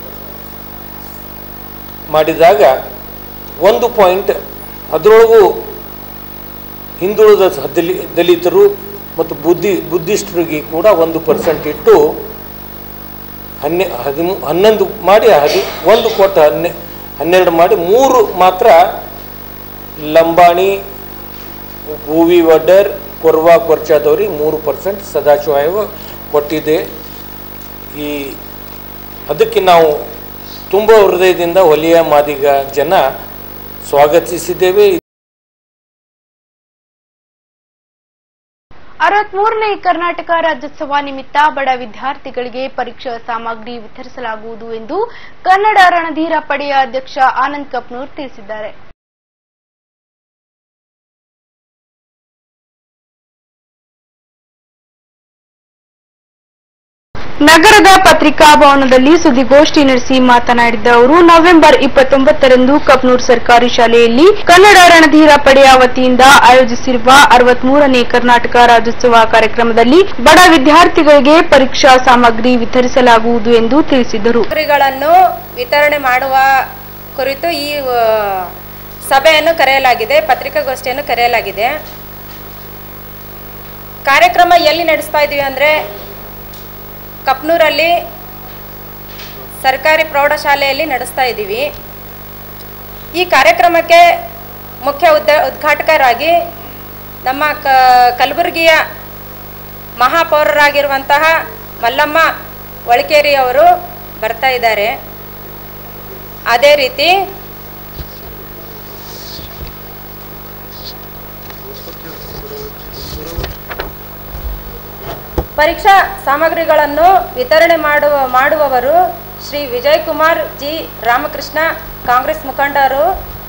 ಮಾಡಿದಾಗ ಒಂದು ಪಾಯಿಂಟ್ ಅದರೊಳಗೂ ಹಿಂದುಳಿದ ದಲಿ ದಲಿತರು ಮತ್ತು ಬುದ್ಧಿ ಬುದ್ಧಿಸ್ಟರಿಗೆ ಕೂಡ ಒಂದು ಪರ್ಸೆಂಟ್ ಇಟ್ಟು ಹನ್ನೆ ಹದಿಮೂ ಹನ್ನೊಂದು ಮಾಡಿ ಹದಿ ಒಂದು ಕೊಟ್ಟು ಹನ್ನೆ ಹನ್ನೆರಡು ಮಾಡಿ ಮೂರು ಮಾತ್ರ ಲಂಬಾಣಿ ಭೂವಿ ವಡ್ಡರ್ ಕೊರ್ವಾ ಕೊರ್ಚಾದವ್ರಿಗೆ ಮೂರು ಪರ್ಸೆಂಟ್ ಸದಾಶಿವ ಆಯೋಗ ಕೊಟ್ಟಿದೆ ಈ ಅದಕ್ಕೆ ನಾವು ತುಂಬ ಹೃದಯದಿಂದ ಹೊಲಿಯ ಮಾದಿಗ ಜನ ಸ್ವಾಗತಿಸಿದ್ದೇವೆ ಅರವತ್ಮೂರನೇ ಕರ್ನಾಟಕ ರಾಜ್ಯೋತ್ಸವ ನಿಮಿತ್ತ ಬಡ ವಿದ್ಯಾರ್ಥಿಗಳಿಗೆ ಪರೀಕ್ಷಾ ಸಾಮಗ್ರಿ ವಿತರಿಸಲಾಗುವುದು ಎಂದು ಕನ್ನಡ ರಣಧೀರ ಪಡೆಯ ಅಧ್ಯಕ್ಷ ಆನಂದ್ ಕಪ್ನೂರ್ ತಿಳಿಸಿದ್ದಾರೆ ನಗರದ ಪತ್ರಿಕಾ ಭವನದಲ್ಲಿ ಸುದ್ದಿಗೋಷ್ಠಿ ನಡೆಸಿ ಮಾತನಾಡಿದ ಅವರು ನವೆಂಬರ್ ಇಪ್ಪತ್ತೊಂಬತ್ತರಂದು ಕಪ್ನೂರ್ ಸರ್ಕಾರಿ ಶಾಲೆಯಲ್ಲಿ ಕನ್ನಡ ರಣಧೀರ ಪಡೆಯ ವತಿಯಿಂದ ಆಯೋಜಿಸಿರುವ ಅರವತ್ಮೂರನೇ ಕರ್ನಾಟಕ ರಾಜ್ಯೋತ್ಸವ ಕಾರ್ಯಕ್ರಮದಲ್ಲಿ ಬಡ ವಿದ್ಯಾರ್ಥಿಗಳಿಗೆ ಪರೀಕ್ಷಾ ಸಾಮಗ್ರಿ ವಿತರಿಸಲಾಗುವುದು ಎಂದು ತಿಳಿಸಿದರು ಸಾಮಗ್ರಿಗಳನ್ನು ವಿತರಣೆ ಮಾಡುವ ಕುರಿತು ಈ ಆ, ಸಭೆಯನ್ನು ಕರೆಯಲಾಗಿದೆ ಪತ್ರಿಕಾಗೋಷ್ಠಿಯನ್ನು ಕರೆಯಲಾಗಿದೆ ಕಾರ್ಯಕ್ರಮ ಎಲ್ಲಿ ನಡೆಸ್ತಾ ಇದ್ದೀವಿ ಅಂದರೆ ಕಪ್ನೂರಲ್ಲಿ ಸರ್ಕಾರಿ ಪ್ರೌಢಶಾಲೆಯಲ್ಲಿ ನಡೆಸ್ತಾ ಇದ್ದೀವಿ ಈ ಕಾರ್ಯಕ್ರಮಕ್ಕೆ ಮುಖ್ಯ ಉದ್ದ ಉದ್ಘಾಟಕರಾಗಿ ನಮ್ಮ ಕ ಕಲಬುರಗಿಯ ಮಹಾಪೌರರಾಗಿರುವಂತಹ ಮಲ್ಲಮ್ಮ ಒಳಕೇರಿ ಅವರು ಬರ್ತಾ ಇದ್ದಾರೆ ಅದೇ ರೀತಿ ಪರೀಕ್ಷಾ ಸಾಮಗ್ರಿಗಳನ್ನು ವಿತರಣೆ ಮಾಡುವ ಮಾಡುವವರು ಶ್ರೀ ವಿಜಯ್ ಕುಮಾರ್ ಜಿ ರಾಮಕೃಷ್ಣ ಕಾಂಗ್ರೆಸ್ ಮುಖಂಡರು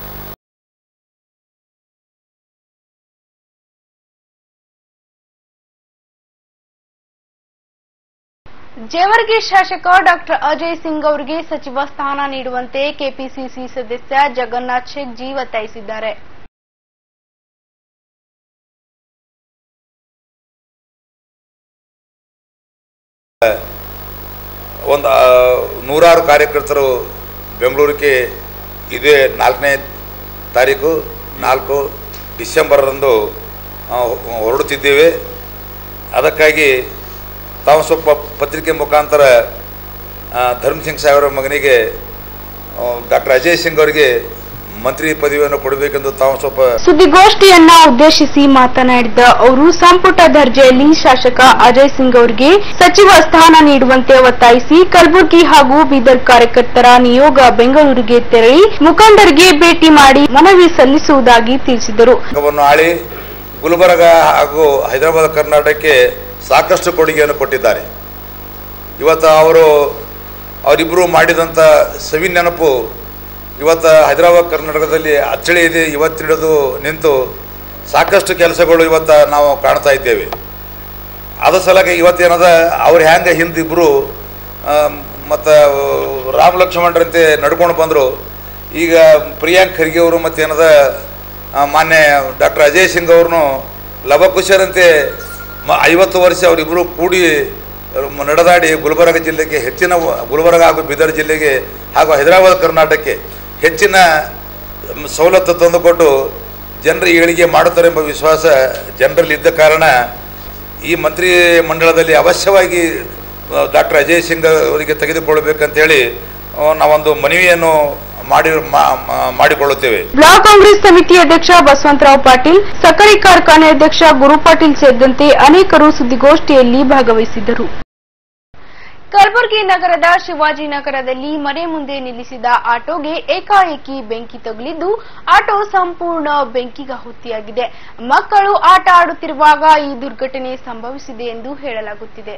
ಜೇವರ್ಗಿ ಶಾಸಕ ಡಾಕ್ಟರ್ ಅಜಯ್ ಸಿಂಗ್ ಅವರಿಗೆ ಸಚಿವ ಸ್ಥಾನ ನೀಡುವಂತೆ ಕೆಪಿಸಿಸಿ ಸದಸ್ಯ ಜಗನ್ನಾಥ್ ಶೇಖ್ ಜಿ ಒತ್ತಾಯಿಸಿದ್ದಾರೆ ಒಂದು ಆ, ನೂರಾರು ಕಾರ್ಯಕರ್ತರು ಬೆಂಗಳೂರಿಗೆ ಇದೇ ನಾಲ್ಕನೇ ತಾರೀಕು ನಾಲ್ಕು ಡಿಸೆಂಬರ್ರಂದು ಆ, ಹೊರಡುತ್ತಿದ್ದೇವೆ ಅದಕ್ಕಾಗಿ ತಾವು ಸ್ವಲ್ಪ ಪತ್ರಿಕೆ ಮುಖಾಂತರ ಆ, ಧರ್ಮ್ ಸಿಂಗ್ ಸಾಹೇಬರ ಮಗನಿಗೆ ಡಾಕ್ಟರ್ ಅಜಯ್ ಸಿಂಗ್ ಅವರಿಗೆ ಮಂತ್ರಿ ಪದವಿಯನ್ನು ಕೊಡಬೇಕೆಂದು ತಾವು ಸ್ವಲ್ಪ ಸುದ್ದಿಗೋಷ್ಠಿಯನ್ನ ಉದ್ದೇಶಿಸಿ ಮಾತನಾಡಿದ ಅವರು ಸಂಪುಟ ದರ್ಜೆಯಲ್ಲಿ ಶಾಸಕ ಅಜಯ್ ಸಿಂಗ್ ಅವರಿಗೆ ಸಚಿವ ಸ್ಥಾನ ನೀಡುವಂತೆ ಒತ್ತಾಯಿಸಿ ಕಲಬುರಗಿ ಹಾಗೂ ಬೀದರ್ ಕಾರ್ಯಕರ್ತರ ನಿಯೋಗ ಬೆಂಗಳೂರಿಗೆ ತೆರಳಿ ಮುಖಂಡರಿಗೆ ಭೇಟಿ ಮಾಡಿ ಮನವಿ ಸಲ್ಲಿಸುವುದಾಗಿ ತಿಳಿಸಿದರು ವನ್ನು ಆಳಿ ಗುಲ್ಬರ್ಗ ಹಾಗೂ ಹೈದರಾಬಾದ್ ಕರ್ನಾಟಕಕ್ಕೆ ಸಾಕಷ್ಟು ಕೊಡುಗೆಯನ್ನು ಕೊಟ್ಟಿದ್ದಾರೆ ಇವತ್ತು ಅವರು ಅವರಿಬ್ಬರು ಮಾಡಿದಂಥ ಸವಿ ನೆನಪು ಇವತ್ತು ಹೈದರಾಬಾದ್ ಕರ್ನಾಟಕದಲ್ಲಿ ಅಚ್ಚಳಿ ಇದೆ ಇವತ್ತಿಡಿದು ನಿಂತು ಸಾಕಷ್ಟು ಕೆಲಸಗಳು ಇವತ್ತು ನಾವು ಕಾಣ್ತಾ ಇದ್ದೇವೆ ಅದ್ರ ಸಲುವಾಗಿ ಇವತ್ತೇನದ ಅವ್ರು ಹೆಂಗೆ ಹಿಂದಿಬ್ಬರು ಮತ್ತು ರಾಮ ಲಕ್ಷ್ಮಣರಂತೆ ನಡ್ಕೊಂಡು ಬಂದರು ಈಗ ಪ್ರಿಯಾಂಕ್ ಖರ್ಗೆ ಅವರು ಮತ್ತೇನದ ಆ, ಮಾನ್ಯ ಡಾಕ್ಟರ್ ಅಜಯ್ ಸಿಂಗ್ ಅವ್ರನ್ನು ಲವಕುಶರಂತೆ ಮ ಐವತ್ತು ವರ್ಷ ಅವರಿಬ್ಬರು ಕೂಡಿ ಮ- ನಡೆದಾಡಿ ಗುಲ್ಬರ್ಗ ಜಿಲ್ಲೆಗೆ ಹೆಚ್ಚಿನ ವ- ಗುಲ್ಬರ್ಗ ಹಾಗೂ ಬೀದರ್ ಜಿಲ್ಲೆಗೆ ಹಾಗೂ ಹೈದರಾಬಾದ್ ಕರ್ನಾಟಕಕ್ಕೆ ಹೆಚ್ಚಿನ ಮ್, ಸವಲತ್ತು ತಂದುಕೊಟ್ಟು ಜನರ ಏಳಿಗೆ ಮಾಡುತ್ತಾರೆ ಎಂಬ ವಿಶ್ವಾಸ ಜನರಲ್ಲಿ ಇದ್ದ ಕಾರಣ ಈ ಮಂತ್ರಿ ಮಂಡಳದಲ್ಲಿ ಅವಶ್ಯವಾಗಿ ಡಾಕ್ಟರ್ ಅಜಯ್ ಸಿಂಗ್ ಅವರಿಗೆ ತೆಗೆದುಕೊಳ್ಳಬೇಕಂತೇಳಿ ಆ, ನಾವೊಂದು ಮನವಿಯನ್ನು ಮಾಡಿ ಮಾ- ಮಾ- ಮಾಡಿಕೊಳ್ಳುತ್ತೇವೆ ಬ್ಲಾಕ್ ಕಾಂಗ್ರೆಸ್ ಸಮಿತಿ ಅಧ್ಯಕ್ಷ ಬಸವಂತರಾವ್ ಪಾಟೀಲ್ ಸಕ್ಕರೆ ಕಾರ್ಖಾನೆ ಅಧ್ಯಕ್ಷ ಗುರು ಪಾಟೀಲ್ ಸೇರಿದಂತೆ ಅನೇಕರು ಸುದ್ದಿಗೋಷ್ಠಿಯಲ್ಲಿ ಭಾಗವಹಿಸಿದ್ದರು ಕಲಬುರಗಿ ನಗರದ ಶಿವಾಜಿನಗರದಲ್ಲಿ ಮನೆ ಮುಂದೆ ನಿಲ್ಲಿಸಿದ ಆಟೋಗೆ ಏಕಾಏಕಿ ಬೆಂಕಿ ತಗುಲಿದ್ದು ಆಟೋ ಸಂಪೂರ್ಣ ಬೆಂಕಿಗಾಹುತಿಯಾಗಿದೆ ಮಕ್ಕಳು ಆಟ ಆಡುತ್ತಿರುವಾಗ ಈ ದುರ್ಘಟನೆ ಸಂಭವಿಸಿದೆ ಎಂದು ಹೇಳಲಾಗುತ್ತಿದೆ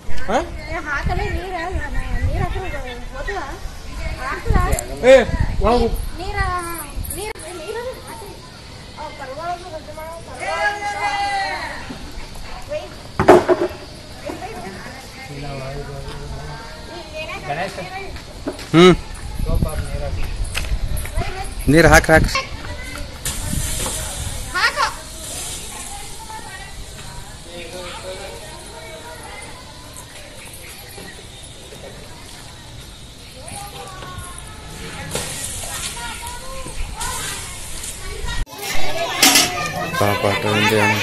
ಹ್ಮ್ ನೀರು ಹಾಕ್ರಿ ಹಾಕ್ರಿ ಪಾಪ ಆಟೋ ಹಿಂದೆ ಏನು?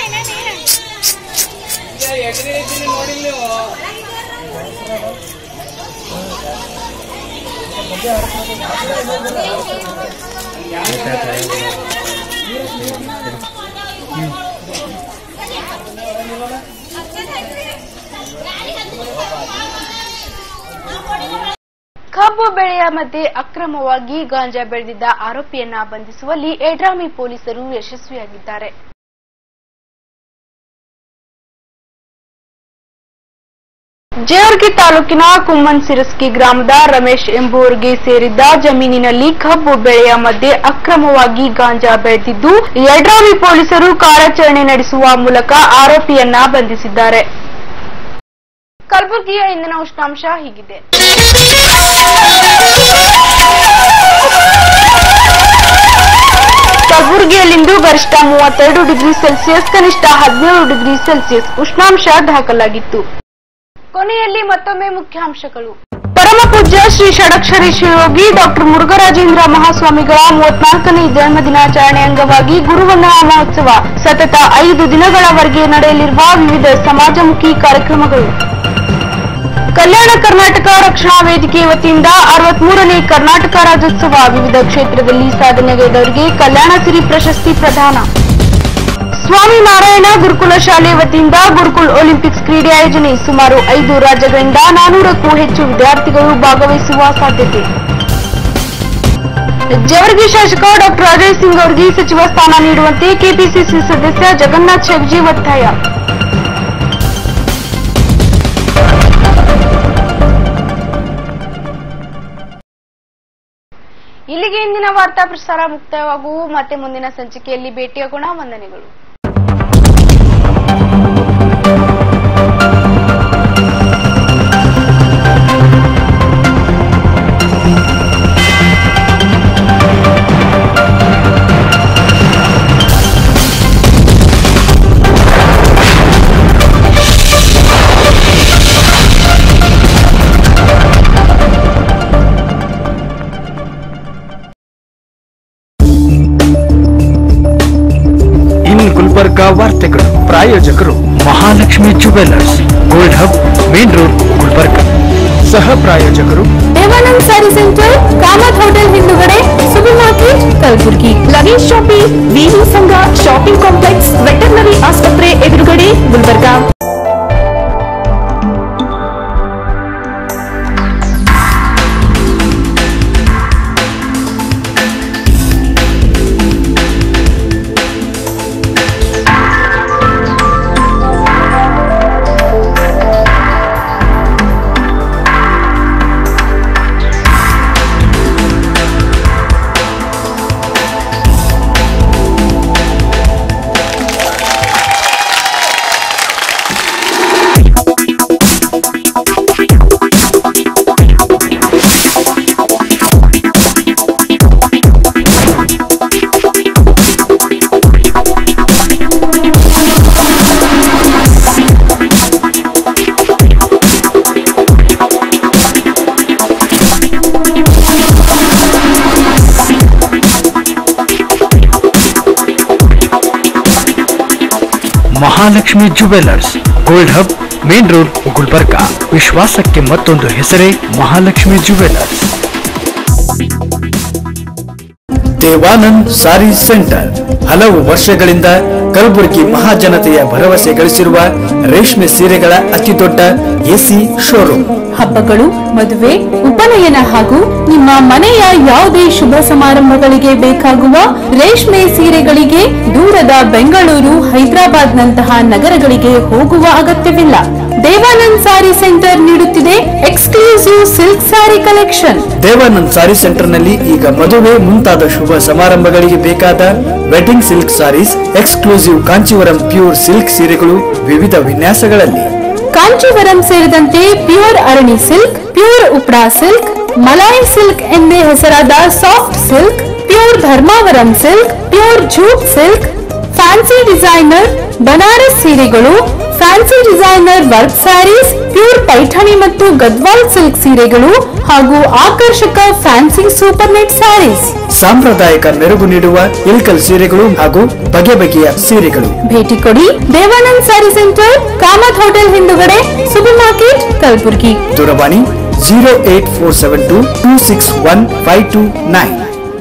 ಕಬ್ಬು ಬೆಳೆಯ ಮಧ್ಯೆ ಅಕ್ರಮವಾಗಿ ಗಾಂಜಾ ಬೆಳೆದಿದ್ದ ಆರೋಪಿಯನ್ನ ಬಂಧಿಸುವಲ್ಲಿ ಏಡ್ರಾಮಿ ಪೊಲೀಸರು ಯಶಸ್ವಿಯಾಗಿದ್ದಾರೆ ಜೇವರ್ಗಿ ತಾಲೂಕಿನ ಕುಮ್ಮನ್ ಸಿರಸ್ಕಿ ಗ್ರಾಮದ ರಮೇಶ್ ಎಂಬುವರಿಗೆ ಸೇರಿದ್ದ ಜಮೀನಿನಲ್ಲಿ ಕಬ್ಬು ಬೆಳೆಯ ಮಧ್ಯೆ ಅಕ್ರಮವಾಗಿ ಗಾಂಜಾ ಬೆಳೆದಿದ್ದು ಯಡ್ರಾಮಿ ಪೊಲೀಸರು ಕಾರ್ಯಾಚರಣೆ ನಡೆಸುವ ಮೂಲಕ ಆರೋಪಿಯನ್ನ ಬಂಧಿಸಿದ್ದಾರೆ ಕಲಬುರಗಿಯ ಇಂದಿನ ಉಷ್ಣಾಂಶ ಹೀಗಿದೆ ಕಲಬುರಗಿಯಲ್ಲಿಂದು ಗರಿಷ್ಠ ಮೂವತ್ತೆರಡು ಡಿಗ್ರಿ ಸೆಲ್ಸಿಯಸ್ ಕನಿಷ್ಠ ಹದಿನೇಳು ಡಿಗ್ರಿ ಸೆಲ್ಸಿಯಸ್ ಉಷ್ಣಾಂಶ ದಾಖಲಾಗಿತ್ತು ಕೊನೆಯಲ್ಲಿ ಮತ್ತೊಮ್ಮೆ ಮುಖ್ಯಾಂಶಗಳು ಪರಮಪೂಜ್ಯ ಶ್ರೀ ಷಡಕ್ಷರಿ ಶಿವಯೋಗಿ ಡಾಕ್ಟರ್ ಮುರುಘರಾಜೇಂದ್ರ ಮಹಾಸ್ವಾಮಿಗಳ ಮೂವತ್ನಾಲ್ಕನೇ ಜನ್ಮ ದಿನಾಚರಣೆ ಅಂಗವಾಗಿ ಗುರುವಂದನಾ ಮಹೋತ್ಸವ ಸತತ ಐದು ದಿನಗಳವರೆಗೆ ನಡೆಯಲಿರುವ ವಿವಿಧ ಸಮಾಜಮುಖಿ ಕಾರ್ಯಕ್ರಮಗಳು ಕಲ್ಯಾಣ ಕರ್ನಾಟಕ ರಕ್ಷಣಾ ವೇದಿಕೆ ವತಿಯಿಂದ ಅರವತ್ಮೂರನೇ ಕರ್ನಾಟಕ ರಾಜ್ಯೋತ್ಸವ ವಿವಿಧ ಕ್ಷೇತ್ರದಲ್ಲಿ ಸಾಧನೆಗೈದವರಿಗೆ ಕಲ್ಯಾಣ ಸಿರಿ ಪ್ರಶಸ್ತಿ ಪ್ರದಾನ ಸ್ವಾಮಿ ನಾರಾಯಣ ಗುರುಕುಲ ಶಾಲೆ ವತಿಯಿಂದ ಗುರುಕುಲ್ ಒಲಿಂಪಿಕ್ಸ್ ಕ್ರೀಡೆ ಆಯೋಜನೆ ಸುಮಾರು ಐದು ರಾಜ್ಯಗಳಿಂದ ನಾನೂರಕ್ಕೂ ಹೆಚ್ಚು ವಿದ್ಯಾರ್ಥಿಗಳು ಭಾಗವಹಿಸುವ ಸಾಧ್ಯತೆ ಜವರ್ಗಿ ಶಾಸಕ ಡಾಕ್ಟರ್ ಅಜಯ್ ಸಿಂಗ್ ಅವರಿಗೆ ಸಚಿವ ಸ್ಥಾನ ನೀಡುವಂತೆ ಕೆಪಿಸಿಸಿ ಸದಸ್ಯ ಜಗನ್ನಾಥ್ ಶೆಟ್ಜಿ ಒತ್ತಾಯ ಇಲ್ಲಿಗೆ ಇಂದಿನ ವಾರ್ತಾ ಪ್ರಸಾರ ಮುಕ್ತಾಯವಾಗುವು ಮತ್ತೆ ಮುಂದಿನ ಸಂಚಿಕೆಯಲ್ಲಿ ಭೇಟಿಯಾಗೋಣ ವಂದನೆಗಳು ಇನ್ ಗುಲ್ಬರ್ಗಾ ವಾರ್ತೆಗಳು ಪ್ರಾಯೋಜಕರು Mahalakshmi jewellers gold hub main road Gulbarga ಸಹ ಪ್ರಾಯೋಜಕರು ದೇವಾನಂದ್ ಸ್ಯಾರಿ ಸೆಂಟರ್ ಕಾಮತ್ ಹೋಟೆಲ್ ಹಿಂದುಗಡೆ super market Kalaburagi luggage shopping VV Sangha shopping complex veterinary ಆಸ್ಪತ್ರೆ ಎದುರುಗಡೆ Gulbarga Mahalakshmi jewellers gold hub main road Gulbarga ವಿಶ್ವಾಸಕ್ಕೆ ಮತ್ತೊಂದು ಹೆಸರೇ ಮಹಾಲಕ್ಷ್ಮಿ ಜುವೆಲ್ಲರ್ಸ್ ದೇವಾನಂದ್ ಸಾರಿ ಸೆಂಟರ್ ಹಲವು ವರ್ಷಗಳಿಂದ ಕಲಬುರಗಿ ಮಹಾಜನತೆಯ ಭರವಸೆ ಗಳಿಸಿರುವ ರೇಷ್ಮೆ ಸೀರೆಗಳ ಅತಿದೊಡ್ಡ ಎಸಿ ಶೋರೂಮ್ ಹಬ್ಬಗಳು ಮದುವೆ ಉಪನಯನ ಹಾಗೂ ನಿಮ್ಮ ಮನೆಯ ಯಾವುದೇ ಶುಭ ಸಮಾರಂಭಗಳಿಗೆ ಬೇಕಾಗುವ ರೇಷ್ಮೆ ಸೀರೆಗಳಿಗೆ ದೂರದ ಬೆಂಗಳೂರು ಹೈದರಾಬಾದ್ ನಂತಹ ನಗರಗಳಿಗೆ ಹೋಗುವ ಅಗತ್ಯವಿಲ್ಲ ದೇವಾನಂದ್ ಸಾರಿ ಸೆಂಟರ್ ನೀಡುತ್ತಿದೆ exclusive silk sari collection Devanand sari ಸೆಂಟರ್ನಲ್ಲಿ ಈಗ ಮದುವೆ ಮುಂತಾದ ಶುಭ ಸಮಾರಂಭಗಳಿಗೆ ಬೇಕಾದ wedding silk saris exclusive Kanchivaram pure silk ಸೀರೆಗಳು ವಿವಿಧ ವಿನ್ಯಾಸಗಳಲ್ಲಿ ಕಾಂಚೀವರಂ ಸೇರಿದಂತೆ pure Arani silk pure ಉಪ್ರಾ silk Malai silk ಎಂದೇ ಹೆಸರಾದ soft silk pure Dharmavaram silk pure jute silk fancy designer Banaras ಸೀರೆಗಳು fancy designer work saris pure Paithani ಮತ್ತು ಗದ್ವಾಲ್ ಸಿಲ್ಕ್ ಸೀರೆಗಳು ಹಾಗೂ ಆಕರ್ಷಕ ಫ್ಯಾನ್ಸಿ ಸೂಪರ್ ನೆಟ್ ಸ್ಯಾರೀಸ್ ಸಾಂಪ್ರದಾಯಿಕ ಮೆರುಗು ನೀಡುವ ಇಲ್ಕಲ್ ಸೀರೆಗಳು ಹಾಗೂ ಬಗೆ ಬಗೆಯ ಸೀರೆಗಳು ಭೇಟಿ ಕೊಡಿ ದೇವಾನಂದ್ ಸ್ಯಾರಿ ಸೆಂಟರ್ ಕಾಮತ್ ಹೋಟೆಲ್ ಹಿಂದುಗಡೆ ಸೂಪರ್ ಮಾರ್ಕೆಟ್ ಕಲಬುರಗಿ ದೂರವಾಣಿ zero eight four seven two two six one five two nine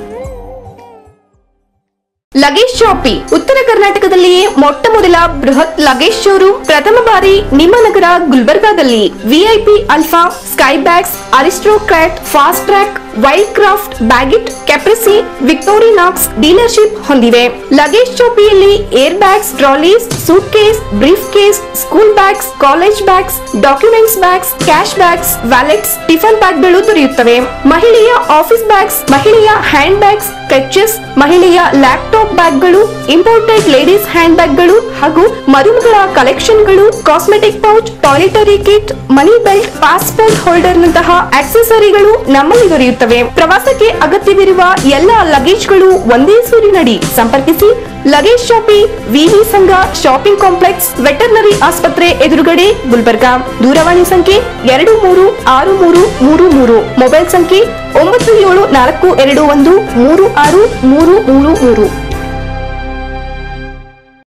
luggage shoppe ಉತ್ತರ ಕರ್ನಾಟಕದಲ್ಲಿಯೇ ಮೊಟ್ಟ ಮೊದಲ ಬೃಹತ್ ಲಗೇಜ್ ಶೋರೂಮ್ ಪ್ರಥಮ ಬಾರಿ ನಿಮ್ಮ ನಗರ ಗುಲ್ಬರ್ಗಾದಲ್ಲಿ VIP Alfa Skybags Aristocrat Fastrack Wildcraft Baggit Caprese Victorinox dealership ಹೊಂದಿವೆ ಲಗೇಜ್ ಶಾಪಿಯಲ್ಲಿ air bags trolleys suitcase briefcase school bags college bags documents bags cash bags wallets tiffin ಬ್ಯಾಗ್ಗಳು ದೊರೆಯುತ್ತವೆ ಮಹಿಳೆಯ office bags ಮಹಿಳೆಯ handbags clutches ಮಹಿಳೆಯ laptop ಬ್ಯಾಗ್ಗಳು imported ladies hand ಬ್ಯಾಗ್ಗಳು ಹಾಗೂ ಮರುಮಗಳ ಕಲೆಕ್ಷನ್ಗಳು cosmetic pouch toiletry kit money belt passport holder ನಂತಹ ಆಕ್ಸೆಸರಿಗಳು ನಮ್ಮಲ್ಲಿ ದೊರೆಯುತ್ತವೆ ಪ್ರವಾಸಕ್ಕೆ ಅಗತ್ಯವಿರುವ ಎಲ್ಲ ಲಗೇಜ್ಗಳು ಒಂದೇ ಸೂರಿನಡಿ ಸಂಪರ್ಕಿಸಿ ಲಗೇಜ್ ಶಾಪಿ ವಿವಿ ಸಂಘ ಶಾಪಿಂಗ್ ಕಾಂಪ್ಲೆಕ್ಸ್ ವೆಟರ್ನರಿ ಆಸ್ಪತ್ರೆ ಎದುರುಗಡೆ ಗುಲ್ಬರ್ಗಾ ದೂರವಾಣಿ ಸಂಖ್ಯೆ ಎರಡು ಮೂರು ಆರು ಮೂರು ಮೂರು ಮೂರು ಮೊಬೈಲ್ ಸಂಖ್ಯೆ ಒಂಬತ್ತು ಏಳು ನಾಲ್ಕು ಎರಡು ಒಂದು ಮೂರು ಆರು ಮೂರು ಮೂರು ಮೂರು